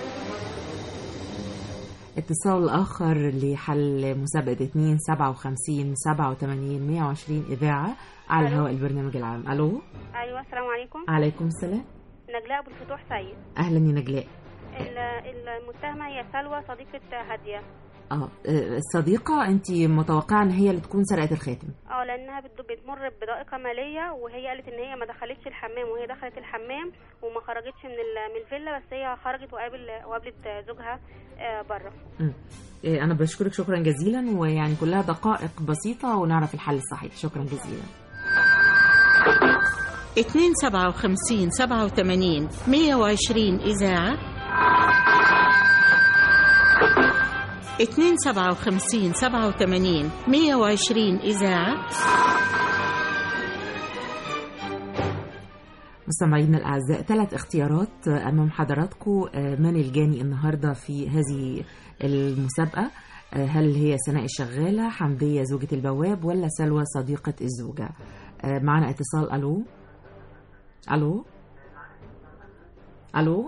اتصال آخر لحل مسابقة 2 57 87 120 إذاعة على ألو. هواء البرنامج العام ألو ايوه السلام عليكم عليكم السلام نجلاء ابو الفتوح سيد أهلا يا نجلاء ال- المتهمه هي سلوى صديقه هاديه اه آه، الصديقة أنت متوقعة إن هي اللي تكون سرقت الخاتم اه لانها بت- بتمر بضائقه ماليه وهي قالت ان هي ما دخلتش الحمام وهي دخلت الحمام وما خرجتش من ال- من الفيلا بس هي خرجت وقابل وقابلت زوجها بره مم. آه، أنا بشكرك شكرا جزيلا ويعني كلها دقائق بسيطة ونعرف الحل الصحيح شكرا جزيلا 257 87 120 إذاعة 257 87 120 إذاعة مستمعينا الأعزاء ثلاث اختيارات أمام حضراتكم آه، من الجاني النهاردة في هذه المسابقة آه، هل هي سناء الشغالة حمدية زوجة البواب ولا سلوى صديقة الزوجة آه، معنا اتصال ألو ألو ألو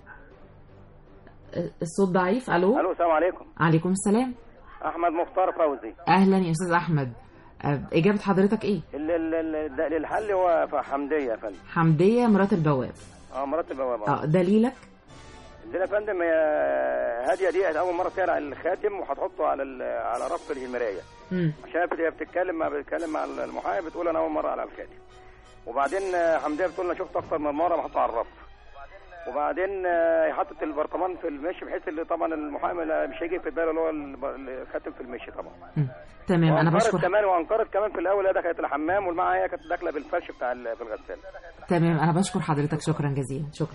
آه، الصوت ضعيف ألو الو السلام عليكم عليكم السلام احمد مختار فوزي أهلا يا أستاذ أحمد آه، إجابة حضرتك إيه ال- ال- ال- ده- الحل هو ف- حمديه يا فندم حمدية مرات البواب اه مرات البوابه اه دليلك دي يا فندم هي هاديه دي اول مره تقرا الخاتم وهتحطه على ال- على رف المرايه مم. عشان هي بتتكلم مع بتتكلم مع المحامي بتقول انا اول مره على الخاتم وبعدين آه، حمديه بتقول انا شفت اكتر من مره محطوط على الرف وبعدين آه، حطت البرطمان في المشي بحيث اللي طبعا المحامي لا- مش هيجي في باله اللي هو الب- الخاتم في المشي طبعا تمام أنا وأنكرت بشكر كمان وانكرت كمان في الاول هي دخلت الحمام والمعه هي كانت داخله بالفرش بتاع ال- في الغساله تمام أنا بشكر حضرتك شكرا جزيلا شكرا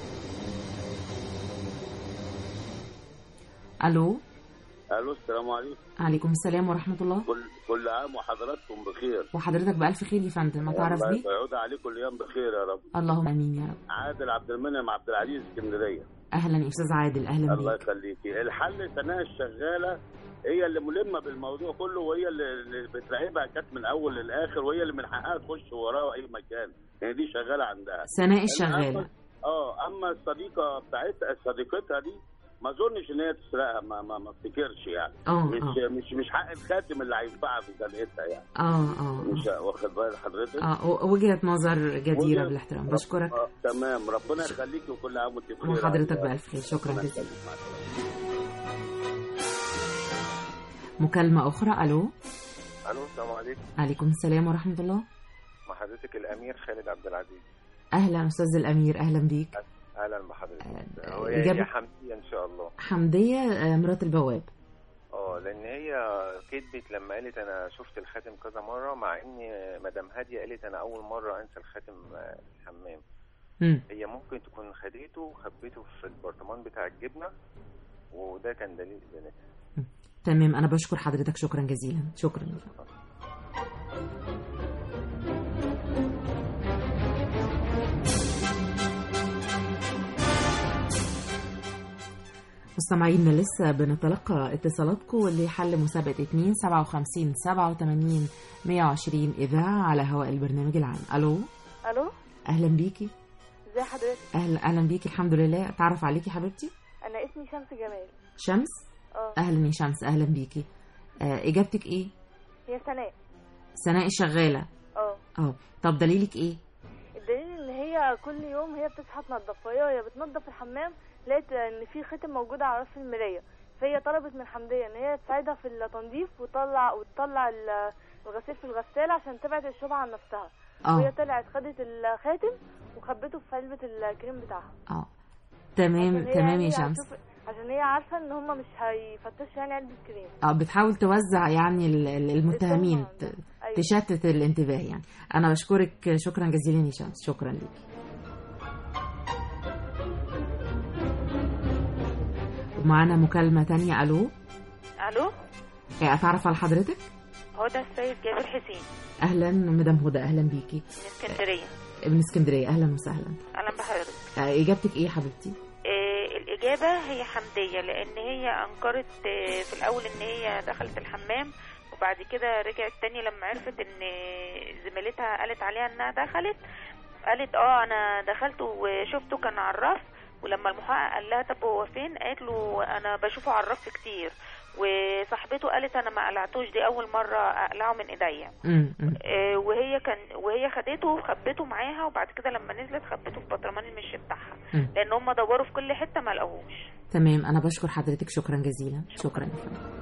ألو الو السلام عليكم عليكم السلام ورحمة الله كل كل عام وحضراتكم بخير وحضرتك بألف خير يا فندم ما تعرف والله بيه يعود عليكم الايام بخير يا رب اللهم امين يا رب عادل عبد المنعم عبد العزيز اسكندريه اهلا يا استاذ عادل اهلا الله بيك يخليكي الحل سناء الشغاله هي اللي ملمه بالموضوع كله وهي اللي اللي بتراقبها كانت من اول للاخر وهي اللي من حقها تخش وراه اي مكان يعني دي شغاله عندها سناء أما- الشغالة اه اما الصديقه بتاعتها صديقتها دي ما اظنش ان هي تسرقها ما ما ما افتكرش يعني آه، مش آه. مش مش حق الخاتم اللي هينفعها في سرقتها يعني اه اه مش واخد بال حضرتك اه و- وجهة نظر جديرة وجهة- بالاحترام بشكرك آه، تمام ربنا يخليكي وكل عام وانت بخير وحضرتك يا- بألف خير شكرا ربنا جزيلا يخليك. مع السلامة. مكالمة أخرى ألو الو السلام عليكم عليكم السلام ورحمة الله مع حضرتك الامير خالد عبد العزيز أهلا أستاذ الأمير أهلا بيك اهلا بحضرتك هو إجابة- هي حمديه ان شاء الله حمدية آه، مرات البواب اه لان هي كدبت لما قالت انا شفت الخاتم كذا مره مع ان مدام هاديه قالت انا اول مره انسى الخاتم آه، في الحمام مم. هي ممكن تكون خدته وخبيته في البرطمان بتاع الجبنه وده كان دليل ادانتها تمام أنا بشكر حضرتك شكرا جزيلا شكرا مستمعينا لسه بنتلقى اتصالاتكم لحل مسابقة 2 57 87 120 إذاعة على هواء البرنامج العام ألو الو أهلا بيكي ازي حضرتك أهلا أهلا بيكي الحمد لله أتعرف عليكي حبيبتي انا اسمي شمس جمال شمس اه أهلا يا شمس أهلا بيكي آه إجابتك إيه هي سناء سناء الشغالة اه اه طب دليلك إيه الدليل ان هي كل يوم هي بتصحى تنظف فهي وهي بتنظف الحمام لقيت ان في ختم موجود على رف المرايه فهي طلبت من حمديه ان هي تساعدها في التنظيف وتطلع وتطلع ال- الغسيل في الغساله عشان تبعد الشبهه عن نفسها آه. وهي طلعت خدت الخاتم وخبته في علبه الكريم بتاعها اه تمام عشان هي تمام يعني يا شمس هتشوف- عشان هي عارفه ان هم مش هيفتشوا يعني علبه كريم اه بتحاول توزع يعني ال- ال- المتهمين ت- أيوة. تشتت الانتباه يعني انا بشكرك شكرا جزيلا يا شمس شكرا ليك ومعانا مكالمة تانية ألو الو إيه، أتعرف على حضرتك هدى السيد جابر حسين أهلا مدام هدى أهلا بيكي من اسكندريه من اسكندرية أهلا وسهلا اهلا بحضرتك آه، إجابتك إيه يا حبيبتي آه الإجابة هي حمدية لأن هي أنكرت آه في الأول إن هي دخلت الحمام وبعد كده رجعت تاني لما عرفت ان زميلتها قالت عليها انها دخلت قالت اه انا دخلت وشفته كان على الرف ولما المحقق قال لها طب هو فين قالت له انا بشوفه على الرف كتير وصاحبته قالت انا ما قلعتوش دي اول مره اقلعه من ايديا مم. مم. آه، وهي كان وهي خدته وخبته معاها وبعد كده لما نزلت خبته في برطمان المش بتاعها مم. لان هم دوروا في كل حته ما لقوهوش تمام أنا بشكر حضرتك شكرا جزيلا شكرا يا فندم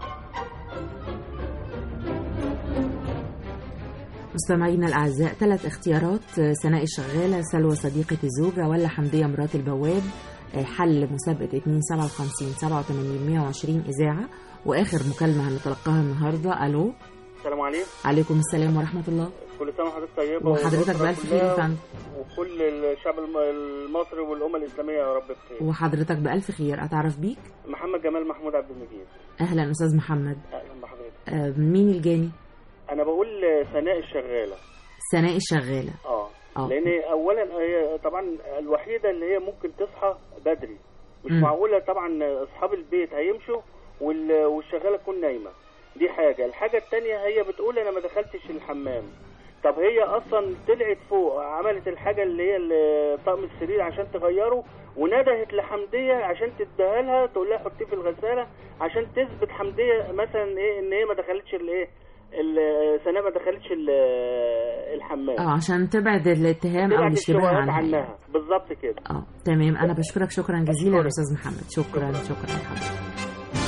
مستمعينا الأعزاء ثلاث اختيارات سناء الشغالة سلوى صديقة الزوجة ولا حمدية مرات البواب حل مسابقة 257 87 120 إذاعة وآخر مكالمة هنتلقاها النهاردة ألو السلام عليكم عليكم السلام ورحمة الله كل سنه وحضرتك طيبه وحضرتك والأسرة بألف خير يا كلها فندم وكل الشعب الم- المصري والامه الاسلاميه يا رب بخير وحضرتك بألف خير أتعرف بيك محمد جمال محمود عبد المجيد أهلا أستاذ محمد اهلا بحضرتك آه، مين الجاني انا بقول سناء الشغاله سناء الشغالة اه آه. لان اولا هي طبعا الوحيده اللي هي ممكن تصحى بدري مش مم. معقوله طبعا اصحاب البيت هيمشوا وال- والشغاله تكون نايمه دي حاجه الحاجه التانية هي بتقول انا ما دخلتش الحمام طب هي اصلا طلعت فوق عملت الحاجه اللي هي ال- طقم السرير عشان تغيره وندهت لحمديه عشان تديها لها تقول لها حطيه في الغساله عشان تثبت حمديه مثلا ايه ان هي ما دخلتش الايه ال- سناء ما دخلتش ال- الحمام اه عشان تبعد الاتهام أو تبعد الاشتباه الشبهات عنها عنها بالظبط كده اه تمام أنا بشكرك شكرا جزيلا يا أستاذ محمد شكرا شكرا يا حضرتك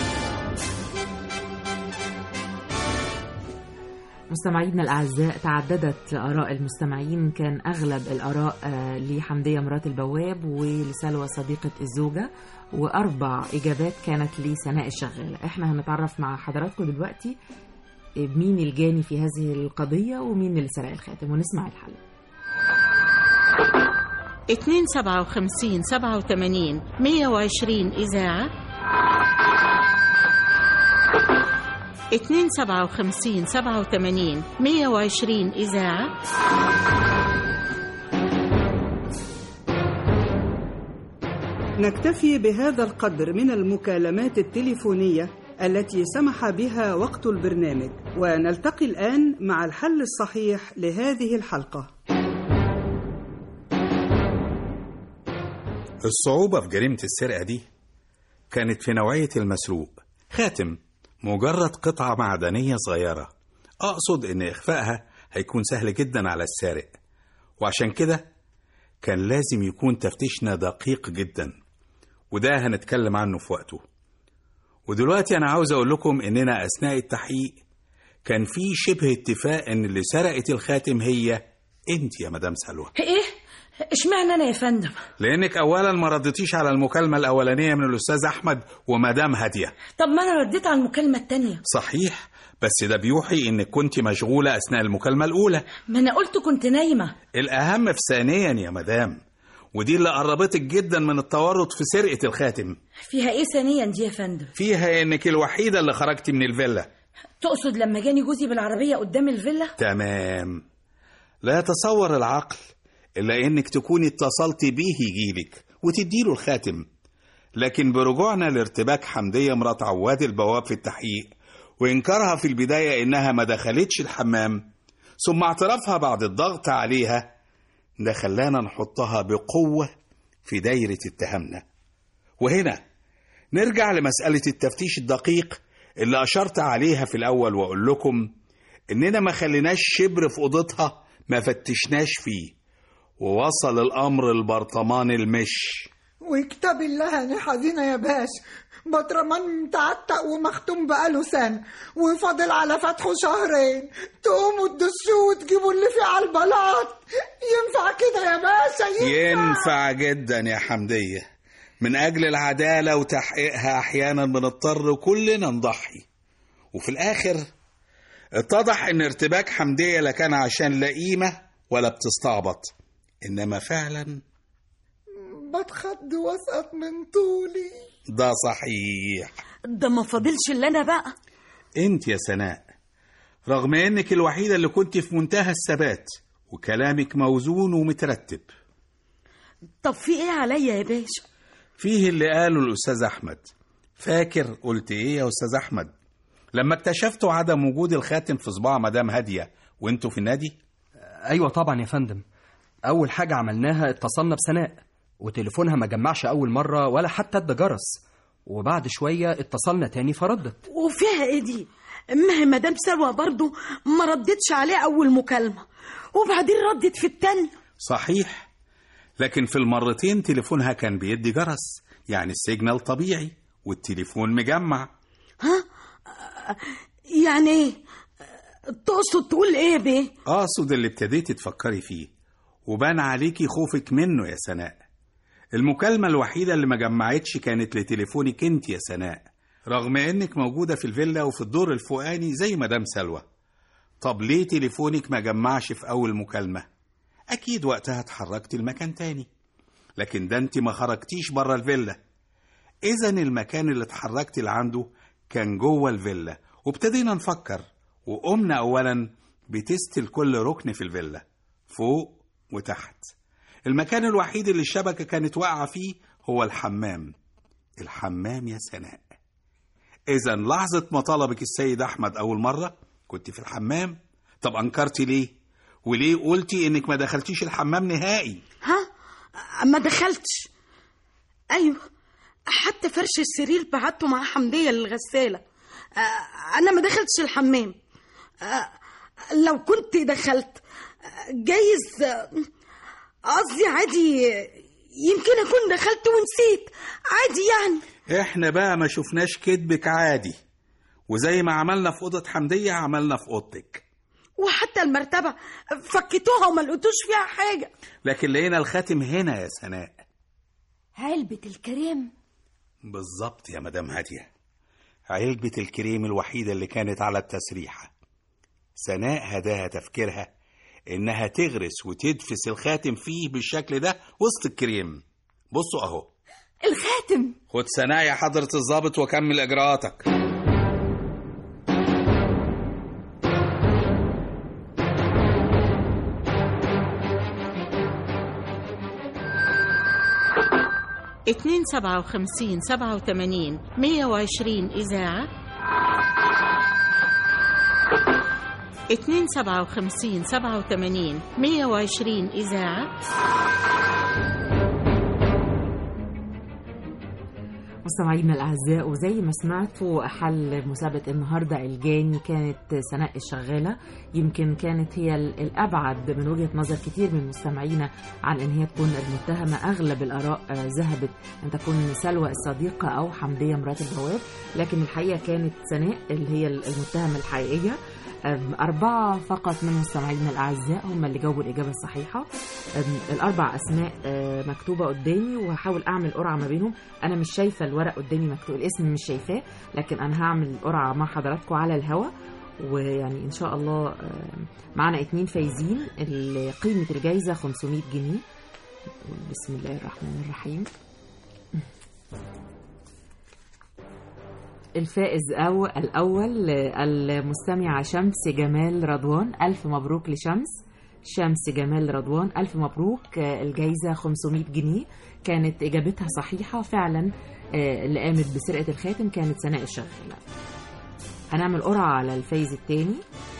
مستمعينا الأعزاء تعددت آراء المستمعين كان أغلب الآراء آه، لحمدية مرات البواب ولسلوى صديقة الزوجة وأربع إجابات كانت لسناء الشغالة إحنا هنتعرف مع حضراتكم دلوقتي آه، مين الجاني في هذه القضية ومين اللي سرق الخاتم ونسمع الحل 257 87 120 إذاعة 257 87 120 إذاعة نكتفي بهذا القدر من المكالمات التليفونية التي سمح بها وقت البرنامج ونلتقي الآن مع الحل الصحيح لهذه الحلقة الصعوبة في جريمة السرقة دي كانت في نوعية المسروق خاتم مجرد قطعة معدنية صغيرة أقصد إن إخفائها هيكون سهل جدا على السارق وعشان كده كان لازم يكون تفتيشنا دقيق جدا وده هنتكلم عنه في وقته ودلوقتي أنا عاوز أقول لكم إننا أثناء التحقيق كان في شبه اتفاق إن اللي سرقت الخاتم هي أنت يا مدام سلوى ايه اشمعنى انا يا فندم لانك اولا ما ردتيش على المكالمه الاولانيه من الاستاذ احمد ومدام هاديه طب ما انا رديت على المكالمه التانية صحيح بس ده بيوحي انك كنت مشغوله اثناء المكالمه الاولى ما انا قلت كنت نايمه الاهم في ثانيا يا مدام ودي اللي قربتك جدا من التورط في سرقه الخاتم فيها ايه ثانيا دي يا فندم فيها انك الوحيده اللي خرجتي من الفيلا تقصد لما جاني جوزي بالعربيه قدام الفيلا تمام لا يتصور العقل الا انك تكوني اتصلتي بيه يجيلك وتديله الخاتم لكن برجوعنا لارتباك حمديه مرات عواد البواب في التحقيق وانكارها في البدايه انها ما دخلتش الحمام ثم اعترافها بعد الضغط عليها ده خلانا نحطها بقوه في دايره اتهامنا وهنا نرجع لمساله التفتيش الدقيق اللي اشرت عليها في الاول واقول لكم اننا ما خليناش شبر في اوضتها ما فتشناش فيه ووصل الامر لبرطمان المش وكتاب الله انا حزينه يا باشا بطرمان متعتق ومختوم بقاله سنة وفاضل على فتحه شهرين تقوموا تدشوه وتجيبوا اللي فيه على البلاط ينفع كده يا باشا ينفع ينفع جدا يا حمدية من أجل العدالة وتحقيقها أحيانا بنضطر كلنا نضحي وفي الآخر اتضح إن ارتباك حمدية لا كان عشان لا قيمة ولا بتستعبط إنما فعلا بتخض واسقط من طولي ده صحيح ده ما فاضلش الا انا بقى انت يا سناء رغم انك الوحيدة اللي كنت في منتهى الثبات وكلامك موزون ومترتب طب في ايه عليا يا باشا فيه اللي قاله الأستاذ أحمد فاكر قلت إيه يا أستاذ أحمد لما اكتشفتوا عدم وجود الخاتم في صباع مدام هاديه وانتوا في النادي ايوه طبعا يا فندم اول حاجه عملناها اتصلنا بسناء وتليفونها ما جمعش اول مره ولا حتى ادى جرس وبعد شويه اتصلنا تاني فردت وفيها ايه دي ما هي مدام سلوى برضو ما ردتش عليه اول مكالمه وبعدين ردت في التانية صحيح لكن في المرتين تليفونها كان بيدي جرس يعني السيجنال طبيعي والتليفون مجمع ها يعني ايه تقصد تقول ايه يا بيه اقصد اللي ابتديتي تفكري فيه وبان عليكي خوفك منه يا سناء المكالمة الوحيدة اللي ما جمعتش كانت لتليفونك انت يا سناء رغم انك موجودة في الفيلا وفي الدور الفوقاني زي مدام سلوى طب ليه تليفونك ما جمعش في اول مكالمة اكيد وقتها اتحركت المكان تاني لكن ده انت ما خرجتيش بره الفيلا اذا المكان اللي اتحركت لعنده كان جوه الفيلا وابتدينا نفكر وقمنا اولا بتست لكل ركن في الفيلا فوق وتحت المكان الوحيد اللي الشبكة كانت واقعة فيه هو الحمام الحمام يا سناء إذا لحظة ما طلبك السيد أحمد أول مرة كنت في الحمام طب أنكرتي ليه؟ وليه قلتي إنك ما دخلتيش الحمام نهائي؟ ها ما دخلتش ايوه حتى فرش السرير بعته مع حمديه للغساله آه، انا ما دخلتش الحمام آه، لو كنت دخلت آه، جايز آه، قصدي عادي يمكن اكون دخلت ونسيت عادي يعني إحنا بقى ما شفناش كدبك عادي وزي ما عملنا في أوضة حمدية عملنا في أوضتك وحتى المرتبه فكتوها وما لقيتوش فيها حاجه لكن لقينا الخاتم هنا يا سناء علبه الكريم بالظبط يا مدام هادية علبة الكريم الوحيدة اللي كانت على التسريحة سناء هداها تفكيرها إنها تغرس وتدفس الخاتم فيه بالشكل ده وسط الكريم بصوا أهو الخاتم خد سناء يا حضرة الضابط وكمل إجراءاتك اتنين سبعة وخمسين سبعة وتمانين مية وعشرين إذاعة اتنين سبعة وخمسين سبعة وتمانين مية وعشرين إذاعة مستمعينا الأعزاء وزي ما سمعتوا حل مسابقة النهاردة الجاني كانت سناء الشغالة يمكن كانت هي ال- الأبعد من وجهة نظر كتير من مستمعينا عن أن هي تكون المتهمة أغلب الآراء آه، ذهبت أن تكون سلوى الصديقة أو حمدية مرات البواب لكن الحقيقة كانت سناء اللي هي المتهمة الحقيقية أم، أربعة فقط من مستمعينا الأعزاء هم اللي جاوبوا الإجابة الصحيحة أم، الأربع أسماء آه، مكتوبة قدامي وهحاول أعمل قرعة ما بينهم أنا مش شايفة الورق قدامي مكتوب الاسم مش شايفاه لكن أنا هعمل قرعة مع حضراتكم على الهوا ويعني إن شاء الله آه، معانا اتنين فايزين ال- قيمة الجايزة 500 جنيه بسم الله الرحمن الرحيم الفائز أو الأول المستمعة شمس جمال رضوان ألف مبروك لشمس شمس جمال رضوان ألف مبروك آه، الجايزة 500 جنيه كانت إجابتها صحيحة فعلا آه، اللي قامت بسرقة الخاتم كانت سناء الشغالة هنعمل قرعة على الفايز التاني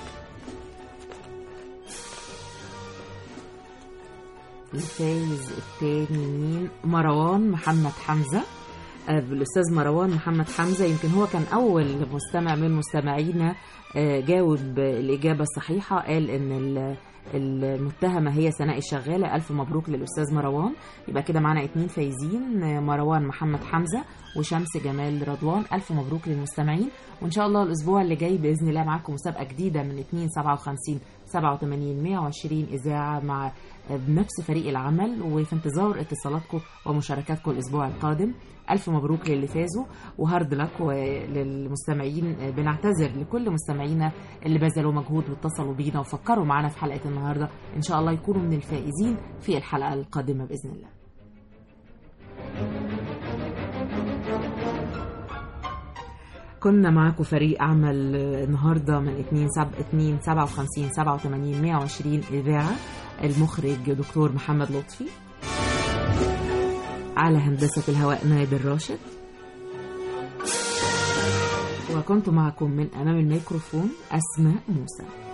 الفايز التاني مين مروان محمد حمزة آه، الأستاذ مروان محمد حمزة يمكن هو كان أول مستمع من مستمعينا آه، جاوب الإجابة الصحيحة قال إن ال- المتهمة هي سناء الشغالة ألف مبروك للأستاذ مروان يبقى كده معانا اتنين فايزين آه، مروان محمد حمزة وشمس جمال رضوان ألف مبروك للمستمعين وإن شاء الله الأسبوع اللي جاي بإذن الله معاكم مسابقة جديدة من 2 57 87 120 إذاعة مع بنفس فريق العمل وفي انتظار اتصالاتكم ومشاركاتكم الأسبوع القادم ألف مبروك للي فازوا وهارد لك وللمستمعين بنعتذر لكل مستمعينا اللي بذلوا مجهود واتصلوا بينا وفكروا معانا في حلقة النهاردة إن شاء الله يكونوا من الفائزين في الحلقة القادمة بإذن الله كنا معاكم فريق عمل النهارده من 2 سب 2 57 87 120 اذاعه المخرج دكتور محمد لطفي على هندسه الهواء نادر راشد وكنت معكم من أمام الميكروفون أسماء موسى